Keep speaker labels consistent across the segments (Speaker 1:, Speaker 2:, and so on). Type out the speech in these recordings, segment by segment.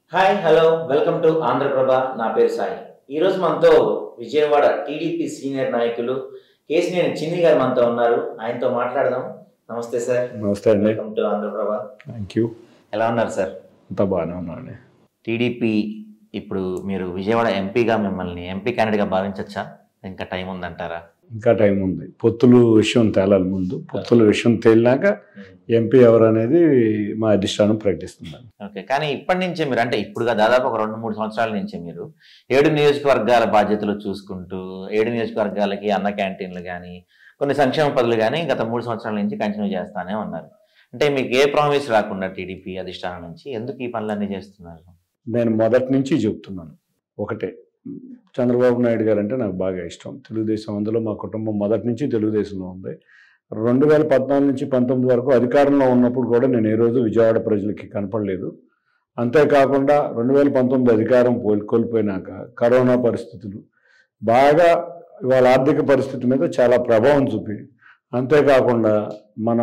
Speaker 1: Hi hello welcome to Andhra Prabha నా పేరు సాయి ఈరోజు మనతో విజయవాడ టీడీపీ సీనియర్ నాయకులు కేసినేని చిన్ని గారు మనతో ఉన్నారు ఆయనతో మాట్లాడదాం నమస్తే సార్
Speaker 2: నమస్తే అండి
Speaker 1: welcome to Andhra Prabha
Speaker 2: thank you
Speaker 1: ఎలా ఉన్నారు సార్
Speaker 2: అంతా బాగానే ఉన్నాండి
Speaker 1: టీడీపీ ఇప్పుడు మీరు విజయవాడ ఎంపీగా మిమ్మల్ని ఎంపీ క్యాండిడేట్గా భావించవచ్చా ఇంకా టైం ఉందంటారా
Speaker 2: ఇంకా టైం ఉంది పొత్తులు విషయం తేలాలి ముందు పొత్తుల విషయం తేలినాక ఎంపీ ఎవరు అనేది మా అధిష్టానం ప్రకటిస్తుందండి
Speaker 1: ఓకే కానీ ఇప్పటి నుంచే మీరు అంటే ఇప్పుడుగా దాదాపు ఒక రెండు మూడు సంవత్సరాల నుంచే మీరు ఏడు నియోజకవర్గాల బాధ్యతలు చూసుకుంటూ ఏడు నియోజకవర్గాలకి అన్న క్యాంటీన్లు కానీ కొన్ని సంక్షేమ పనులు కానీ గత మూడు సంవత్సరాల నుంచి కంటిన్యూ చేస్తానే ఉన్నారు అంటే మీకు ఏ ప్రామిస్ రాకుండా టీడీపీ అధిష్టానం నుంచి ఎందుకు ఈ పనులన్నీ చేస్తున్నారు
Speaker 2: నేను మొదటి నుంచి చెప్తున్నాను ఒకటే చంద్రబాబు నాయుడు గారు అంటే నాకు బాగా ఇష్టం తెలుగుదేశం అందులో మా కుటుంబం మొదటి నుంచి తెలుగుదేశంలో ఉంది రెండు వేల పద్నాలుగు నుంచి పంతొమ్మిది వరకు అధికారంలో ఉన్నప్పుడు కూడా నేను ఏ రోజు విజయవాడ ప్రజలకి కనపడలేదు అంతేకాకుండా రెండు వేల పంతొమ్మిది అధికారం పోల్ కోల్పోయినాక కరోనా పరిస్థితులు బాగా ఇవాళ ఆర్థిక పరిస్థితి మీద చాలా ప్రభావం చూపి అంతేకాకుండా మనం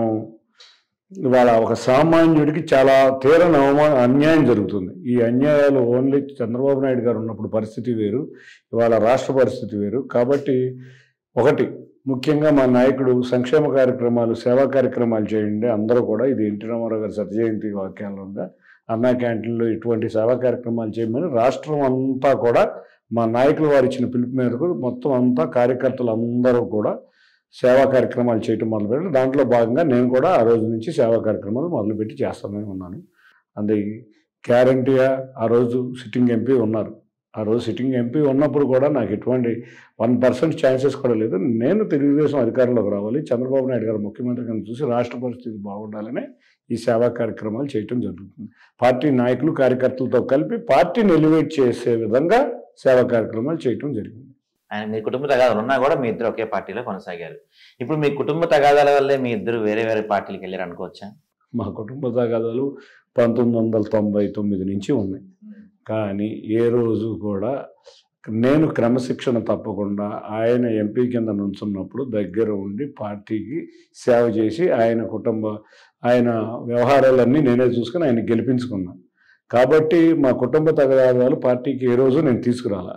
Speaker 2: ఇవాళ ఒక సామాన్యుడికి చాలా తీరని అవమాన అన్యాయం జరుగుతుంది ఈ అన్యాయాలు ఓన్లీ చంద్రబాబు నాయుడు గారు ఉన్నప్పుడు పరిస్థితి వేరు ఇవాళ రాష్ట్ర పరిస్థితి వేరు కాబట్టి ఒకటి ముఖ్యంగా మా నాయకుడు సంక్షేమ కార్యక్రమాలు సేవా కార్యక్రమాలు చేయండి అందరూ కూడా ఇది ఎన్టీ రామారావు గారి సత్య జయంతి వాక్యాలు ఉందా అన్నా క్యాంటీన్లో ఇటువంటి సేవా కార్యక్రమాలు చేయమని రాష్ట్రం అంతా కూడా మా నాయకులు వారు ఇచ్చిన పిలుపు మేరకు మొత్తం అంతా కార్యకర్తలు అందరూ కూడా సేవా కార్యక్రమాలు చేయటం మొదలుపెట్టి దాంట్లో భాగంగా నేను కూడా ఆ రోజు నుంచి సేవా కార్యక్రమాలు మొదలుపెట్టి చేస్తానే ఉన్నాను అది గ్యారంటీగా ఆ రోజు సిట్టింగ్ ఎంపీ ఉన్నారు ఆ రోజు సిట్టింగ్ ఎంపీ ఉన్నప్పుడు కూడా నాకు ఎటువంటి వన్ పర్సెంట్ ఛాన్సెస్ కూడా లేదు నేను తెలుగుదేశం అధికారంలోకి రావాలి చంద్రబాబు నాయుడు గారు ముఖ్యమంత్రి గారిని చూసి రాష్ట్ర పరిస్థితి బాగుండాలని ఈ సేవా కార్యక్రమాలు చేయటం జరుగుతుంది పార్టీ నాయకులు కార్యకర్తలతో కలిపి పార్టీని ఎలివేట్ చేసే విధంగా సేవా కార్యక్రమాలు చేయటం జరిగింది
Speaker 1: ఆయన మీ కుటుంబ తగాదాలు ఉన్నా కూడా మీ ఇద్దరు ఒకే పార్టీలో కొనసాగారు ఇప్పుడు మీ కుటుంబ తగాదాల వల్లే మీ ఇద్దరు వేరే వేరే పార్టీలకు వెళ్ళారు అనుకోవచ్చా
Speaker 2: మా కుటుంబ తగాదాలు పంతొమ్మిది వందల తొంభై తొమ్మిది నుంచి ఉన్నాయి కానీ ఏ రోజు కూడా నేను క్రమశిక్షణ తప్పకుండా ఆయన ఎంపీ కింద నుంచున్నప్పుడు దగ్గర ఉండి పార్టీకి సేవ చేసి ఆయన కుటుంబ ఆయన వ్యవహారాలన్నీ నేనే చూసుకుని ఆయన గెలిపించుకున్నాను కాబట్టి మా కుటుంబ తగాదాలు పార్టీకి ఏ రోజు నేను తీసుకురాలా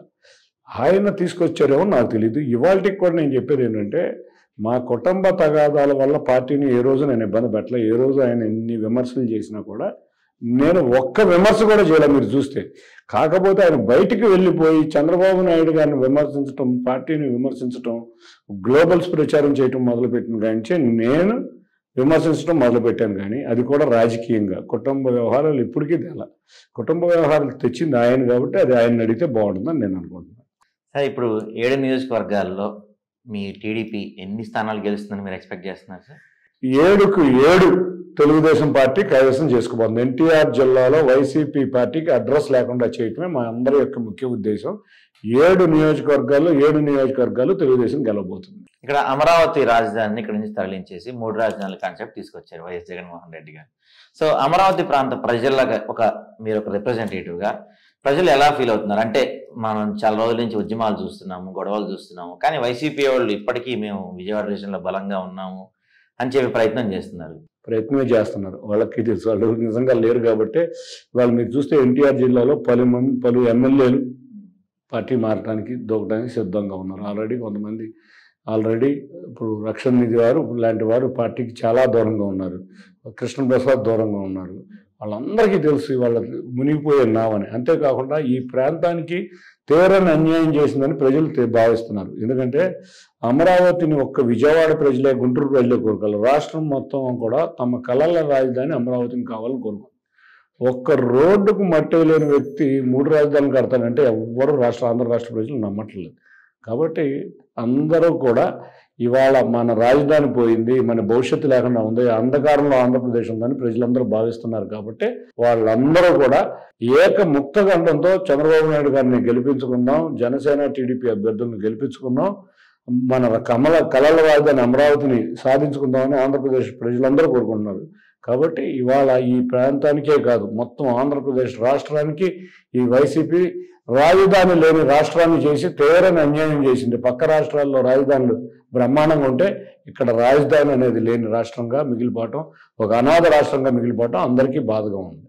Speaker 2: ఆయన తీసుకొచ్చారేమో నాకు తెలియదు ఇవాళకి కూడా నేను చెప్పేది ఏంటంటే మా కుటుంబ తగాదాల వల్ల పార్టీని ఏ రోజు నేను ఇబ్బంది పెట్టలే ఏ రోజు ఆయన ఎన్ని విమర్శలు చేసినా కూడా నేను ఒక్క విమర్శ కూడా చేయలేదు మీరు చూస్తే కాకపోతే ఆయన బయటికి వెళ్ళిపోయి చంద్రబాబు నాయుడు గారిని విమర్శించటం పార్టీని విమర్శించటం గ్లోబల్స్ ప్రచారం చేయటం మొదలుపెట్టిన కానీ నేను విమర్శించడం మొదలుపెట్టాను కానీ అది కూడా రాజకీయంగా కుటుంబ వ్యవహారాలు ఇప్పటికీ తెల కుటుంబ వ్యవహారాలు తెచ్చింది ఆయన కాబట్టి అది ఆయన అడిగితే బాగుంటుందని నేను అనుకుంటున్నాను
Speaker 1: సరే ఇప్పుడు ఏడు నియోజకవర్గాల్లో మీ టీడీపీ ఎన్ని స్థానాలు గెలుస్తుందని మీరు ఎక్స్పెక్ట్ చేస్తున్నారు సార్
Speaker 2: ఏడుకు ఏడు తెలుగుదేశం పార్టీ కైవసం చేసుకోబోతుంది ఎన్టీఆర్ జిల్లాలో వైసీపీ పార్టీకి అడ్రస్ లేకుండా చేయటమే మా అందరి యొక్క ముఖ్య ఉద్దేశం ఏడు నియోజకవర్గాల్లో ఏడు నియోజకవర్గాలు తెలుగుదేశం గెలవబోతుంది
Speaker 1: ఇక్కడ అమరావతి రాజధానిని ఇక్కడ నుంచి తరలించేసి మూడు రాజధానుల కాన్సెప్ట్ తీసుకొచ్చారు వైఎస్ జగన్మోహన్ రెడ్డి గారు సో అమరావతి ప్రాంత ప్రజల ఒక మీరు ఒక representative గా ప్రజలు ఎలా ఫీల్ అవుతున్నారు అంటే మనం చాలా రోజుల నుంచి ఉద్యమాలు చూస్తున్నాము గొడవలు చూస్తున్నాము కానీ వైసీపీ వాళ్ళు ఇప్పటికీ మేము విజయవాడ రీజన్లో బలంగా ఉన్నాము అని చెప్పి ప్రయత్నం చేస్తున్నారు
Speaker 2: ప్రయత్నమే చేస్తున్నారు వాళ్ళకి తెలుసు వాళ్ళు నిజంగా లేరు కాబట్టి వాళ్ళు మీరు చూస్తే ఎన్టీఆర్ జిల్లాలో పలు మంది పలు ఎమ్మెల్యేలు పార్టీ మారడానికి దూకడానికి సిద్ధంగా ఉన్నారు ఆల్రెడీ కొంతమంది ఆల్రెడీ ఇప్పుడు రక్షణ నిధి వారు లాంటి వారు పార్టీకి చాలా దూరంగా ఉన్నారు కృష్ణ ప్రసాద్ దూరంగా ఉన్నారు వాళ్ళందరికీ తెలుసు వాళ్ళ మునిగిపోయే నావని అంతేకాకుండా ఈ ప్రాంతానికి తీవ్రని అన్యాయం చేసిందని ప్రజలు తే- భావిస్తున్నారు ఎందుకంటే అమరావతిని ఒక్క విజయవాడ ప్రజలే గుంటూరు ప్రజలే కోరుకోవాలి రాష్ట్రం మొత్తం కూడా తమ కళల రాజధాని అమరావతిని కావాలని కోరుకుంటారు ఒక్క రోడ్డుకు మట్టి లేని వ్యక్తి మూడు రాజధానులు కడతానంటే ఎవ్వరు రాష్ట్ర ఆంధ్ర రాష్ట్ర ప్రజలు నమ్మట్లేదు కాబట్టి అందరూ కూడా ఇవాళ మన రాజధాని పోయింది మన భవిష్యత్తు లేకుండా ఉంది అంధకారంలో ఆంధ్రప్రదేశ్ ఉందని ప్రజలందరూ భావిస్తున్నారు కాబట్టి వాళ్ళందరూ కూడా ఏక ముక్త గంటంతో చంద్రబాబు నాయుడు గారిని గెలిపించుకుందాం జనసేన టీడీపీ అభ్యర్థులను గెలిపించుకుందాం మన కమల కళల రాజధాని అమరావతిని సాధించుకుందామని ఆంధ్రప్రదేశ్ ప్రజలందరూ కోరుకుంటున్నారు కాబట్టి ఇవాళ ఈ ప్రాంతానికే కాదు మొత్తం ఆంధ్రప్రదేశ్ రాష్ట్రానికి ఈ వైసీపీ రాజధాని లేని రాష్ట్రాన్ని చేసి తీవ్రని అన్యాయం చేసింది పక్క రాష్ట్రాల్లో రాజధానులు బ్రహ్మాండంగా ఉంటే ఇక్కడ రాజధాని అనేది లేని రాష్ట్రంగా మిగిలిపోవటం ఒక అనాథ రాష్ట్రంగా మిగిలిపోవటం అందరికీ బాధగా ఉంది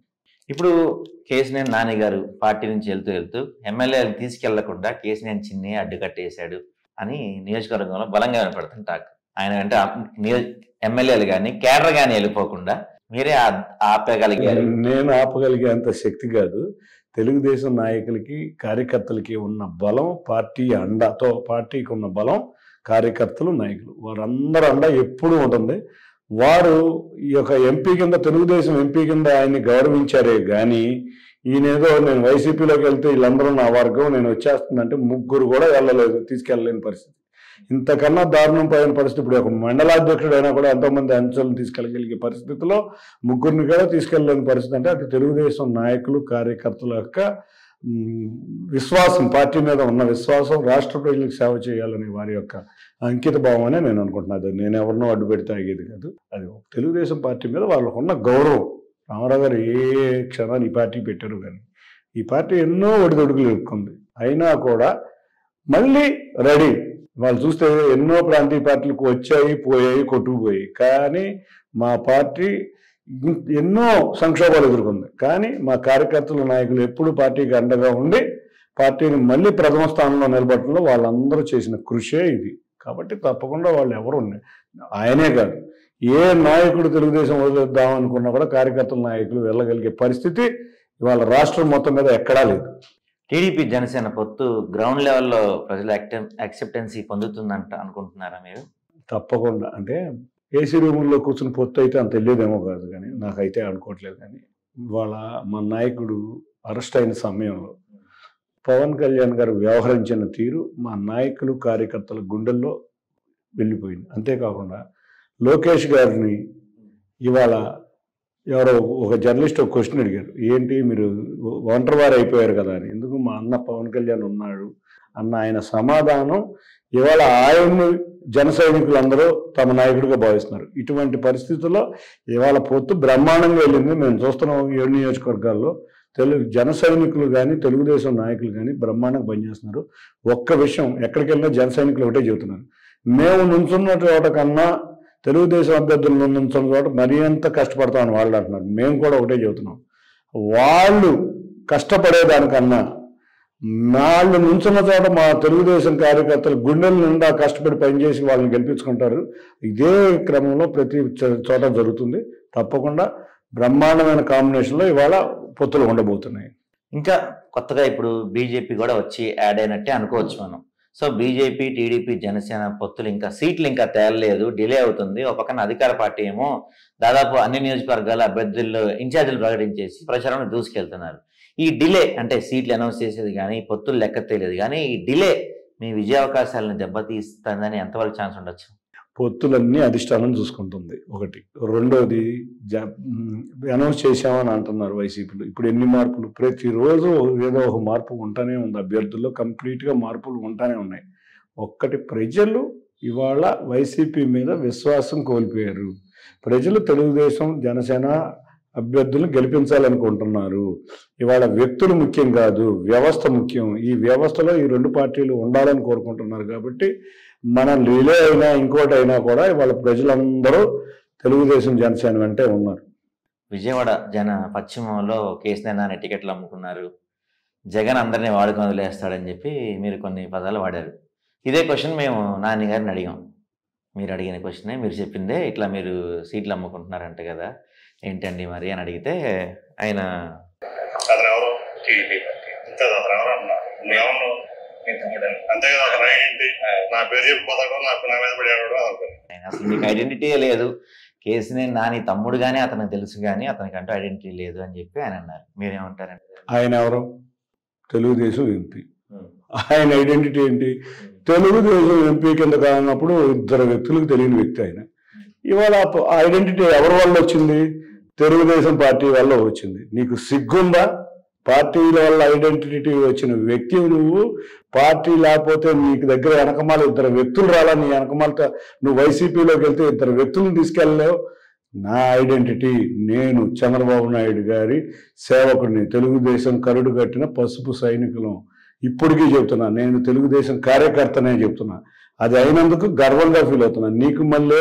Speaker 1: ఇప్పుడు కేసినేని నాని గారు పార్టీ నుంచి వెళ్తూ వెళ్తూ ఎమ్మెల్యేలు తీసుకెళ్లకుండా కేసినేని చిన్ని అడ్డుకట్టేశాడు అని నియోజకవర్గంలో బలంగా వినపడుతుంది టాక్ ఆయన అంటే నియోజ ఎమ్మెల్యేలు కానీ కేడర్ కానీ వెళ్ళిపోకుండా మీరే ఆ- ఆపగలిగారు
Speaker 2: నేను ఆపగలిగే అంత శక్తి కాదు తెలుగుదేశం నాయకులకి కార్యకర్తలకి ఉన్న బలం పార్టీ అండతో పార్టీకి ఉన్న బలం కార్యకర్తలు నాయకులు వారందరూ అండ ఎప్పుడూ ఉంటుంది వారు ఈ యొక్క ఎంపీ కింద తెలుగుదేశం ఎంపీ కింద ఆయన్ని గౌరవించారే కానీ ఈయనేదో నేను వైసీపీలోకి వెళ్తే వీళ్ళందరూ నా వర్గం నేను వచ్చేస్తుందంటే ముగ్గురు కూడా వెళ్ళలేదు తీసుకెళ్ళలేని పరిస్థితి ఇంతకన్నా దారుణం పోయిన పరిస్థితి ఇప్పుడు ఒక మండలాధ్యక్షుడు అయినా కూడా ఎంతోమంది అంశాలను తీసుకెళ్ళగలిగే పరిస్థితిలో ముగ్గురిని కూడా తీసుకెళ్ళలేని పరిస్థితి అంటే అది తెలుగుదేశం నాయకులు కార్యకర్తల యొక్క మ్, విశ్వాసం పార్టీ మీద ఉన్న విశ్వాసం రాష్ట్ర ప్రజలకు సేవ చేయాలనే వారి యొక్క అంకిత భావం అనే నేను అనుకుంటున్నాను అది నేను ఎవరినో అడ్డు పెడితే ఆగేది కాదు అది తెలుగుదేశం పార్టీ మీద వాళ్ళకు ఉన్న గౌరవం రామారావు గారు ఏ క్షణాన్ని ఈ పార్టీ పెట్టారు కానీ ఈ పార్టీ ఎన్నో ఒడిదొడుకులు ఎదుర్కొంది అయినా కూడా మళ్ళీ రెడీ వాళ్ళు చూస్తే ఎన్నో ప్రాంతీయ పార్టీలకు వచ్చాయి పోయాయి కొట్టుకుపోయాయి కానీ మా పార్టీ ఇన్- ఎన్నో సంక్షోభాలు ఎదుర్కొంది కానీ మా కార్యకర్తల నాయకులు ఎప్పుడు పార్టీకి అండగా ఉండి పార్టీని మళ్ళీ ప్రథమ స్థానంలో నిలబడటంలో వాళ్ళందరూ చేసిన కృషే ఇది కాబట్టి తప్పకుండా వాళ్ళు ఎవరు ఉన్నాయి ఆయనే కాదు ఏ నాయకుడు తెలుగుదేశం వదిలేద్దాం అనుకున్నా కూడా కార్యకర్తల నాయకులు వెళ్ళగలిగే పరిస్థితి ఇవాళ రాష్ట్రం మొత్తం మీద ఎక్కడా లేదు
Speaker 1: టీడీపీ జనసేన పొత్తు గ్రౌండ్ లెవెల్లో ప్రజల యాక్సెప్టెన్సీ పొందుతుందంట అనుకుంటున్నారా మీరు
Speaker 2: తప్పకుండా అంటే ఏసీ రూముల్లో కూర్చుని పొత్తు అయితే అంత తెలియదేమో కాదు కానీ నాకైతే అనుకోవట్లేదు కానీ వాళ్ళ మా నాయకుడు అరెస్ట్ అయిన సమయంలో పవన్ కళ్యాణ్ గారు వ్యవహరించిన తీరు మా నాయకులు కార్యకర్తల గుండెల్లో వెళ్ళిపోయింది అంతేకాకుండా లోకేష్ గారిని ఇవాళ ఎవరో ఒక జర్నలిస్ట్ ఒక క్వశ్చన్ అడిగారు ఏంటి మీరు ఒంటరి వారు అయిపోయారు కదా అని ఎందుకు మా అన్న పవన్ కళ్యాణ్ ఉన్నాడు అన్న ఆయన సమాధానం ఇవాళ ఆయన్ని జన సైనికులందరూ తమ నాయకుడిగా భావిస్తున్నారు ఇటువంటి పరిస్థితుల్లో ఇవాళ పొత్తు బ్రహ్మాండంగా వెళ్ళింది మేము చూస్తున్నాం ఏడు నియోజకవర్గాల్లో తెలుగు జన సైనికులు కానీ తెలుగుదేశం నాయకులు కానీ బ్రహ్మాండంగా పనిచేస్తున్నారు ఒక్క విషయం ఎక్కడికి వెళ్ళినా జన సైనికులు ఒకటే చెబుతున్నారు మేము నుంచున్న చోట కన్నా తెలుగుదేశం అభ్యర్థులు నుంచున్న చోట మరీ అంత కష్టపడతామని వాళ్ళు అంటున్నారు మేము కూడా ఒకటే చెబుతున్నాం వాళ్ళు కష్టపడేదానికన్నా వాళ్ళు నుంచున్న చోట మా తెలుగుదేశం కార్యకర్తలు గుండెల నిండా కష్టపడి పనిచేసి వాళ్ళని గెలిపించుకుంటారు ఇదే క్రమంలో ప్రతి చో- చోట జరుగుతుంది తప్పకుండా బ్రహ్మాండమైన కాంబినేషన్లో ఇవాళ పొత్తులు ఉండబోతున్నాయి
Speaker 1: ఇంకా కొత్తగా ఇప్పుడు బీజేపీ కూడా వచ్చి యాడ్ అయినట్టే అనుకోవచ్చు మనం సో బీజేపీ టీడీపీ జనసేన పొత్తులు ఇంకా సీట్లు ఇంకా తేలలేదు డిలే అవుతుంది ఒక పక్కన అధికార పార్టీ ఏమో దాదాపు అన్ని నియోజకవర్గాల అభ్యర్థుల్లో ఇన్ఛార్జీలు ప్రకటించేసి ప్రచారం దూసుకెళ్తున్నారు ఈ డిలే అంటే సీట్లు అనౌన్స్ చేసేది కానీ పొత్తులు లెక్క తెలియదు కానీ ఈ డిలే మీ విజయావకాశాలను దెబ్బతీస్తుందని ఎంతవరకు ఛాన్స్ ఉండొచ్చు
Speaker 2: పొత్తులన్నీ అధిష్టానం చూసుకుంటుంది ఒకటి రెండోది అనౌన్స్ చేశామని అంటున్నారు వైసీపీలో ఇప్పుడు ఎన్ని మార్పులు ప్రతిరోజు ఏదో ఒక మార్పు ఉంటానే ఉంది అభ్యర్థుల్లో కంప్లీట్గా మార్పులు ఉంటానే ఉన్నాయి ఒక్కటి ప్రజలు ఇవాళ వైసీపీ మీద విశ్వాసం కోల్పోయారు ప్రజలు తెలుగుదేశం జనసేన అభ్యర్థులను గెలిపించాలనుకుంటున్నారు ఇవాళ వ్యక్తులు ముఖ్యం కాదు వ్యవస్థ ముఖ్యం ఈ వ్యవస్థలో ఈ రెండు పార్టీలు ఉండాలని కోరుకుంటున్నారు కాబట్టి మన రిలే అయినా ఇంకోటి అయినా కూడా ఇవాళ ప్రజలందరూ తెలుగుదేశం జనసేన వెంటే ఉన్నారు
Speaker 1: విజయవాడ జన పశ్చిమంలో కేసీఆర్ అనే టికెట్లు అమ్ముకున్నారు జగన్ అందరినీ వాడుకొని వదిలేస్తాడని చెప్పి మీరు కొన్ని పదాలు వాడారు ఇదే క్వశ్చన్ మేము నాని గారిని అడిగాం మీరు అడిగిన క్వశ్చనే మీరు చెప్పిందే ఇట్లా మీరు సీట్లు అమ్ముకుంటున్నారంట కదా ఏంటండి మరి అని అడిగితే ఆయన
Speaker 3: అతను ఎవరు టీడీపీ పార్టీ అంతే కదా, అతను ఎవరు అన్నా నువ్వేమన్నావు నీ తమ్ముడు అని. అంతే కదా అతను ఏంటి నా పేరు చెప్పిపోతాడు నాకు నా మీద పడేవాడు అనుకుని
Speaker 1: ఆయన అసలు మీకు ఐడెంటిటీ లేదు కేసీనే నాని తమ్ముడు కానీ అతనికి తెలుసు కానీ అతనికి అంటూ ఐడెంటిటీ లేదు అని చెప్పి ఆయన అన్నారు మీరేమంటారంటే
Speaker 2: ఆయన ఎవరు తెలుగుదేశం ఎంపీ ఆయన ఐడెంటిటీ ఏంటి తెలుగుదేశం ఎంపీ కింద కానప్పుడు ఇద్దరు వ్యక్తులకు తెలియని వ్యక్తి ఆయన ఇవాళ ఆ ఐడెంటిటీ ఎవరి వల్ల వచ్చింది తెలుగుదేశం పార్టీ వల్ల వచ్చింది నీకు సిగ్గుందా పార్టీల వల్ల ఐడెంటిటీ వచ్చిన వ్యక్తి నువ్వు పార్టీ లేకపోతే నీకు దగ్గర వెనకమాల ఇద్దరు వ్యక్తులు రాలా నీ వెనకమాలతో నువ్వు వైసీపీలోకి వెళ్తే ఇద్దరు వ్యక్తులను తీసుకెళ్ళలేవు నా ఐడెంటిటీ నేను చంద్రబాబు నాయుడు గారి సేవకుడిని తెలుగుదేశం కరుడు కట్టిన పసుపు సైనికులం ఇప్పటికీ చెప్తున్నా నేను తెలుగుదేశం కార్యకర్తనే చెప్తున్నా అది అయినందుకు గర్వంగా ఫీల్ అవుతున్నా నీకు మళ్ళీ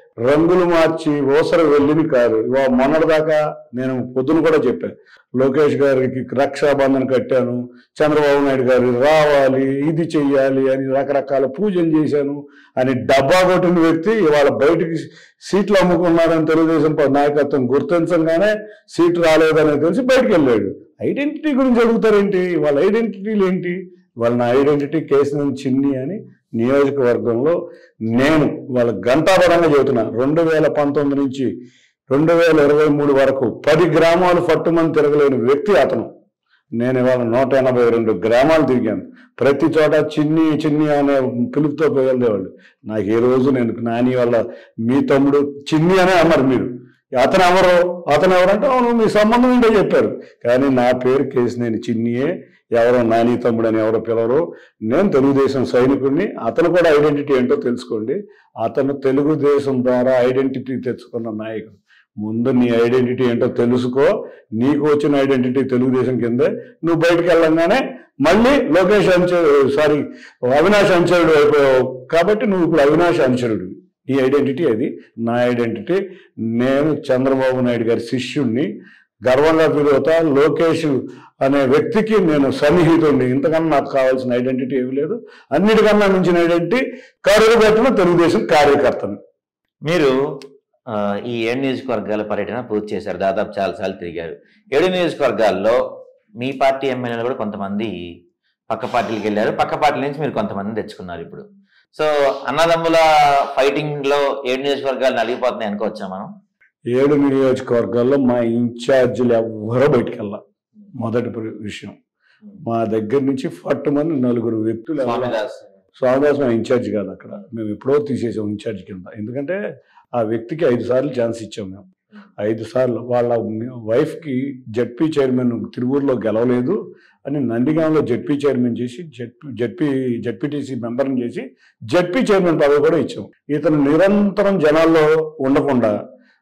Speaker 2: రంగులు మార్చి ఓసర వెళ్ళింది కాదు ఇవా మొన్నటిదాకా నేను పొద్దున కూడా చెప్పాను లోకేష్ గారికి రక్షాబంధన్ కట్టాను చంద్రబాబు నాయుడు గారు రావాలి ఇది చెయ్యాలి అని రకరకాల పూజలు చేశాను అని డబ్బా కొట్టిన వ్యక్తి ఇవాళ బయటికి సీట్లు అమ్ముకున్నారని తెలుగుదేశం ప- నాయకత్వం గుర్తించగానే సీట్ రాలేదని తెలిసి బయటికి వెళ్ళాడు ఐడెంటిటీ గురించి అడుగుతారేంటి వాళ్ళ ఐడెంటిటీలు ఏంటి వాళ్ళ నా ఐడెంటిటీ కేసు చిన్ని అని నియోజకవర్గంలో నేను వాళ్ళ గంటాపరంగా చెబుతున్నా రెండు వేల పంతొమ్మిది నుంచి రెండు వేల ఇరవై మూడు వరకు పది గ్రామాలు పట్టుమని తిరగలేని వ్యక్తి అతను నేను ఇవాళ నూట ఎనభై రెండు గ్రామాలు తిరిగాను ప్రతి చోట చిన్ని చిన్ని అనే పిలుపుతో వెళ్ళేవాళ్ళు నాకు ఏ రోజు నేను నాని వాళ్ళ మీ తమ్ముడు చిన్ని అనే అన్నారు మీరు అతను ఎవరు అతను ఎవరంటే అవును మీ సంబంధం ఏంటో చెప్పారు కానీ నా పేరు కేసు నేను చిన్నియే ఎవరో నాని తమ్ముడు అని ఎవరో పిలవరు నేను తెలుగుదేశం సైనికుడిని అతను కూడా ఐడెంటిటీ ఏంటో తెలుసుకోండి అతను తెలుగుదేశం ద్వారా ఐడెంటిటీ తెచ్చుకున్న నాయకుడు ముందు నీ ఐడెంటిటీ ఏంటో తెలుసుకో నీకు వచ్చిన ఐడెంటిటీ తెలుగుదేశం కిందే నువ్వు బయటికి వెళ్ళంగానే మళ్ళీ లోకేష్ అంచరు సారీ అవినాష్ అంచరుడు అయిపోయావు కాబట్టి నువ్వు ఇప్పుడు అవినాష్ అంచరుడు నీ ఐడెంటిటీ అది నా ఐడెంటిటీ నేను చంద్రబాబు నాయుడు గారి శిష్యుణ్ణి గర్వంగా ఫీల్ అవుతా లోకేష్ అనే వ్యక్తికి నేను సన్నిహితుడిని ఇంతకన్నా నాకు కావాల్సిన ఐడెంటిటీ ఏమీ లేదు అన్నిటికన్నా మించిన ఐడెంటిటీ కరువు పెట్టిన తెలుగుదేశం కార్యకర్తను
Speaker 1: మీరు ఆ, ఈ ఏడు నియోజకవర్గాల పర్యటన పూర్తి చేశారు దాదాపు చాలా సార్లు తిరిగారు ఏడు నియోజకవర్గాల్లో మీ పార్టీ ఎమ్మెల్యేలు కూడా కొంతమంది పక్క పార్టీలకు వెళ్ళారు పక్క పార్టీల నుంచి మీరు కొంతమంది తెచ్చుకున్నారు ఇప్పుడు సో అన్నదమ్ముల ఫైటింగ్ లో ఏడు నియోజకవర్గాలు నలిగిపోతున్నాయి అనుకోవచ్చా మనం
Speaker 2: ఏడు నియోజకవర్గాల్లో మా ఇన్ఛార్జీలు ఎవ్వరూ బయటికి వెళ్ళా మొదటి ప్రి- విషయం మా దగ్గర నుంచి ఫట్టు మంది నలుగురు వ్యక్తులు ఎవరు-
Speaker 1: స్వామిదాస్
Speaker 2: స్వామిదాస్ మా ఇన్ఛార్జ్ కాదు అక్కడ మేము ఎప్పుడో తీసేసాం ఇన్ఛార్జ్ కింద ఎందుకంటే ఆ వ్యక్తికి ఐదు సార్లు ఛాన్స్ ఇచ్చాం మేము ఐదు సార్లు వాళ్ళ వైఫ్కి జడ్పీ చైర్మన్ తిరువూరులో గెలవలేదు అని నందిగాంలో జడ్పీ చైర్మన్ చేసి జడ్పీ జడ్పీ జడ్పీటీసీ మెంబర్ని చేసి జడ్పీ చైర్మన్ పదవి కూడా ఇచ్చాం ఇతను నిరంతరం జనాల్లో ఉండకుండా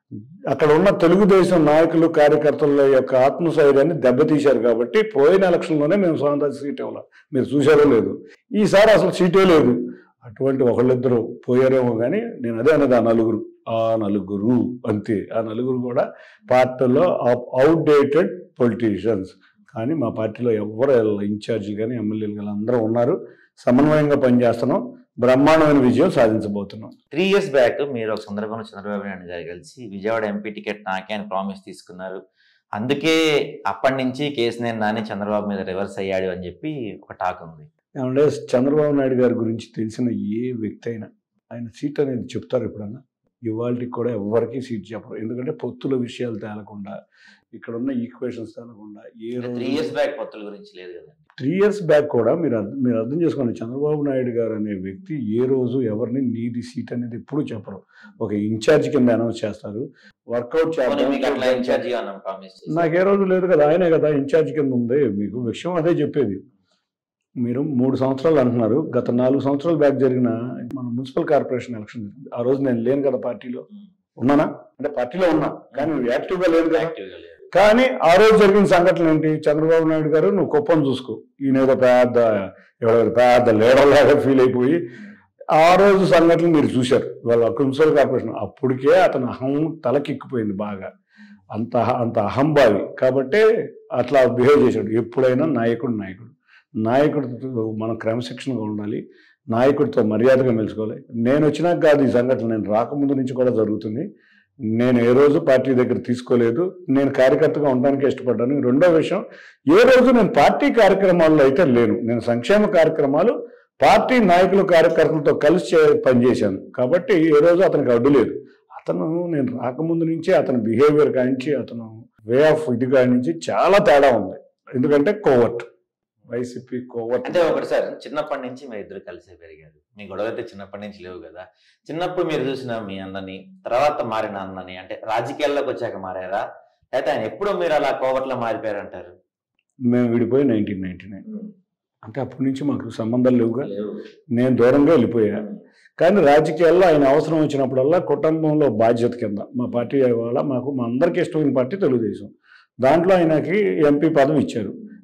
Speaker 2: అక్కడ ఉన్న తెలుగుదేశం నాయకులు కార్యకర్తల యొక్క ఆత్మస్థైర్యాన్ని దెబ్బతీశారు కాబట్టి పోయిన ఎలక్షన్లోనే మేము స్వామిదాస్ సీట్ ఇవ్వాలి మీరు చూశారో లేదు ఈసారి అసలు సీటే లేదు అటువంటి ఒకళ్ళిద్దరు పోయారేమో కానీ నేను అదే అన్నది ఆ నలుగురు ఆ నలుగురు అంతే ఆ నలుగురు కూడా పార్టీలో అవుట్డేటెడ్ పొలిటీషియన్స్ కానీ మా పార్టీలో ఎవరు ఇన్ఛార్జీలు కానీ ఎమ్మెల్యేలు కానీ అందరూ ఉన్నారు సమన్వయంగా పనిచేస్తున్నాం బ్రహ్మాండమైన విజయం సాధించబోతున్నాం
Speaker 1: త్రీ ఇయర్స్ బ్యాక్ మీరు ఒక సందర్భంలో చంద్రబాబు నాయుడు గారు కలిసి విజయవాడ ఎంపీ టికెట్ నాకే అని ప్రామిస్ తీసుకున్నారు అందుకే అప్పటి నుంచి కేసునేని నాని చంద్రబాబు మీద రివర్స్ అయ్యాడు అని చెప్పి ఒక టాక్ ఉంది
Speaker 2: ఏమంటే చంద్రబాబు నాయుడు గారి గురించి తెలిసిన ఏ వ్యక్తి అయినా ఆయన సీట్ అనేది చెప్తారు ఎప్పుడన్నా ఇవాళకి కూడా ఎవరికి సీట్ చెప్పరు ఎందుకంటే పొత్తుల విషయాలు తేలకుండా ఇక్కడ ఉన్న ఈక్వేషన్స్ తేలకుండా ఏ
Speaker 1: త్రీ
Speaker 2: రోజు
Speaker 1: ఇయర్స్ బ్యాక్ పొత్తుల గురించి లేదు కదండి
Speaker 2: త్రీ ఇయర్స్ బ్యాక్ కూడా మీరు అర్థం మీరు అర్థం చేసుకోండి చంద్రబాబు నాయుడు గారు అనే వ్యక్తి ఏ రోజు ఎవరిని నీది సీట్ అనేది ఎప్పుడు చెప్పరు ఒక ఇన్ఛార్జ్ కింద అనౌన్స్ చేస్తారు వర్కౌట్
Speaker 1: పోనీ మీకు అట్లా
Speaker 2: చేస్తారు
Speaker 1: ఇన్ఛార్జిగా ప్రామిస్
Speaker 2: నాకు ఏ రోజు లేదు కదా ఆయనే కదా ఇన్ఛార్జ్ కింద ఉంది మీకు విషయం అదే చెప్పేది మీరు మూడు సంవత్సరాలు అంటున్నారు గత నాలుగు సంవత్సరాల బ్యాక్ జరిగిన మన మున్సిపల్ కార్పొరేషన్ ఎలక్షన్ జరిగింది ఆ రోజు నేను లేను కదా పార్టీలో ఉన్నానా అంటే పార్టీలో ఉన్నా కానీ యాక్టివ్గా లేను కదా
Speaker 1: యాక్టివ్గా లేదు
Speaker 2: కానీ ఆ రోజు జరిగిన సంఘటన ఏంటి చంద్రబాబు నాయుడు గారు నువ్వు కుప్పం చూసుకో ఈయన ఏదో పెద్ద ఎవరో పెద్ద లీడర్ లాగా ఫీల్ అయిపోయి ఆ రోజు సంఘటనలు మీరు చూశారు వాళ్ళ మున్సిపల్ కార్పొరేషన్ అప్పటికే అతను అహం తలకెక్కిపోయింది బాగా అంత అంత అహంభావి కాబట్టే అట్లా బిహేవ్ చేశాడు ఎప్పుడైనా నాయకుడు నాయకుడు నాయకుడితో మనం క్రమశిక్షణగా ఉండాలి నాయకుడితో మర్యాదగా మెలుచుకోవాలి నేను వచ్చినాక కాదు ఈ సంఘటన నేను రాకముందు నుంచి కూడా జరుగుతుంది నేను ఏ రోజు పార్టీ దగ్గర తీసుకోలేదు నేను కార్యకర్తగా ఉండడానికి ఇష్టపడ్డాను రెండో విషయం ఏ రోజు నేను పార్టీ కార్యక్రమాల్లో అయితే లేను నేను సంక్షేమ కార్యక్రమాలు పార్టీ నాయకులు కార్యకర్తలతో కలిసి చే- పనిచేశాను కాబట్టి ఏ రోజు అతనికి అడ్డు లేదు అతను నేను రాకముందు నుంచే అతని బిహేవియర్ కానించి అతను వే ఆఫ్ ఇది కానించి చాలా తేడా ఉంది ఎందుకంటే కోవర్ట్ వైసీపీ కోవర్ట్
Speaker 1: అంటే ఒకటి సార్ చిన్నప్పటి నుంచి మీరు ఇద్దరు కలిసే పెరిగారు మీ గొడవ అయితే చిన్నప్పటి నుంచి లేవు కదా చిన్నప్పుడు మీరు చూసిన మీ అన్నని తర్వాత మారిన అన్నని అంటే రాజకీయాల్లోకి వచ్చాక మారారా లేకపోతే ఆయన ఎప్పుడు మీరు అలా కోవట్లో మారిపోయారంటారు
Speaker 2: మేము విడిపోయి నైన్టీన్ నైన్టీ నైన్ అంటే అప్పటి నుంచి మాకు సంబంధాలు లేవుగా నేను దూరంగా వెళ్ళిపోయా కానీ రాజకీయాల్లో ఆయన అవసరం వచ్చినప్పుడల్లా కుటుంబంలో బాధ్యత కింద మా పార్టీ వాళ్ళ మాకు మా అందరికీ ఇష్టమైన పార్టీ తెలుగుదేశం దాంట్లో ఆయనకి ఎంపీ పదవి ఇచ్చారు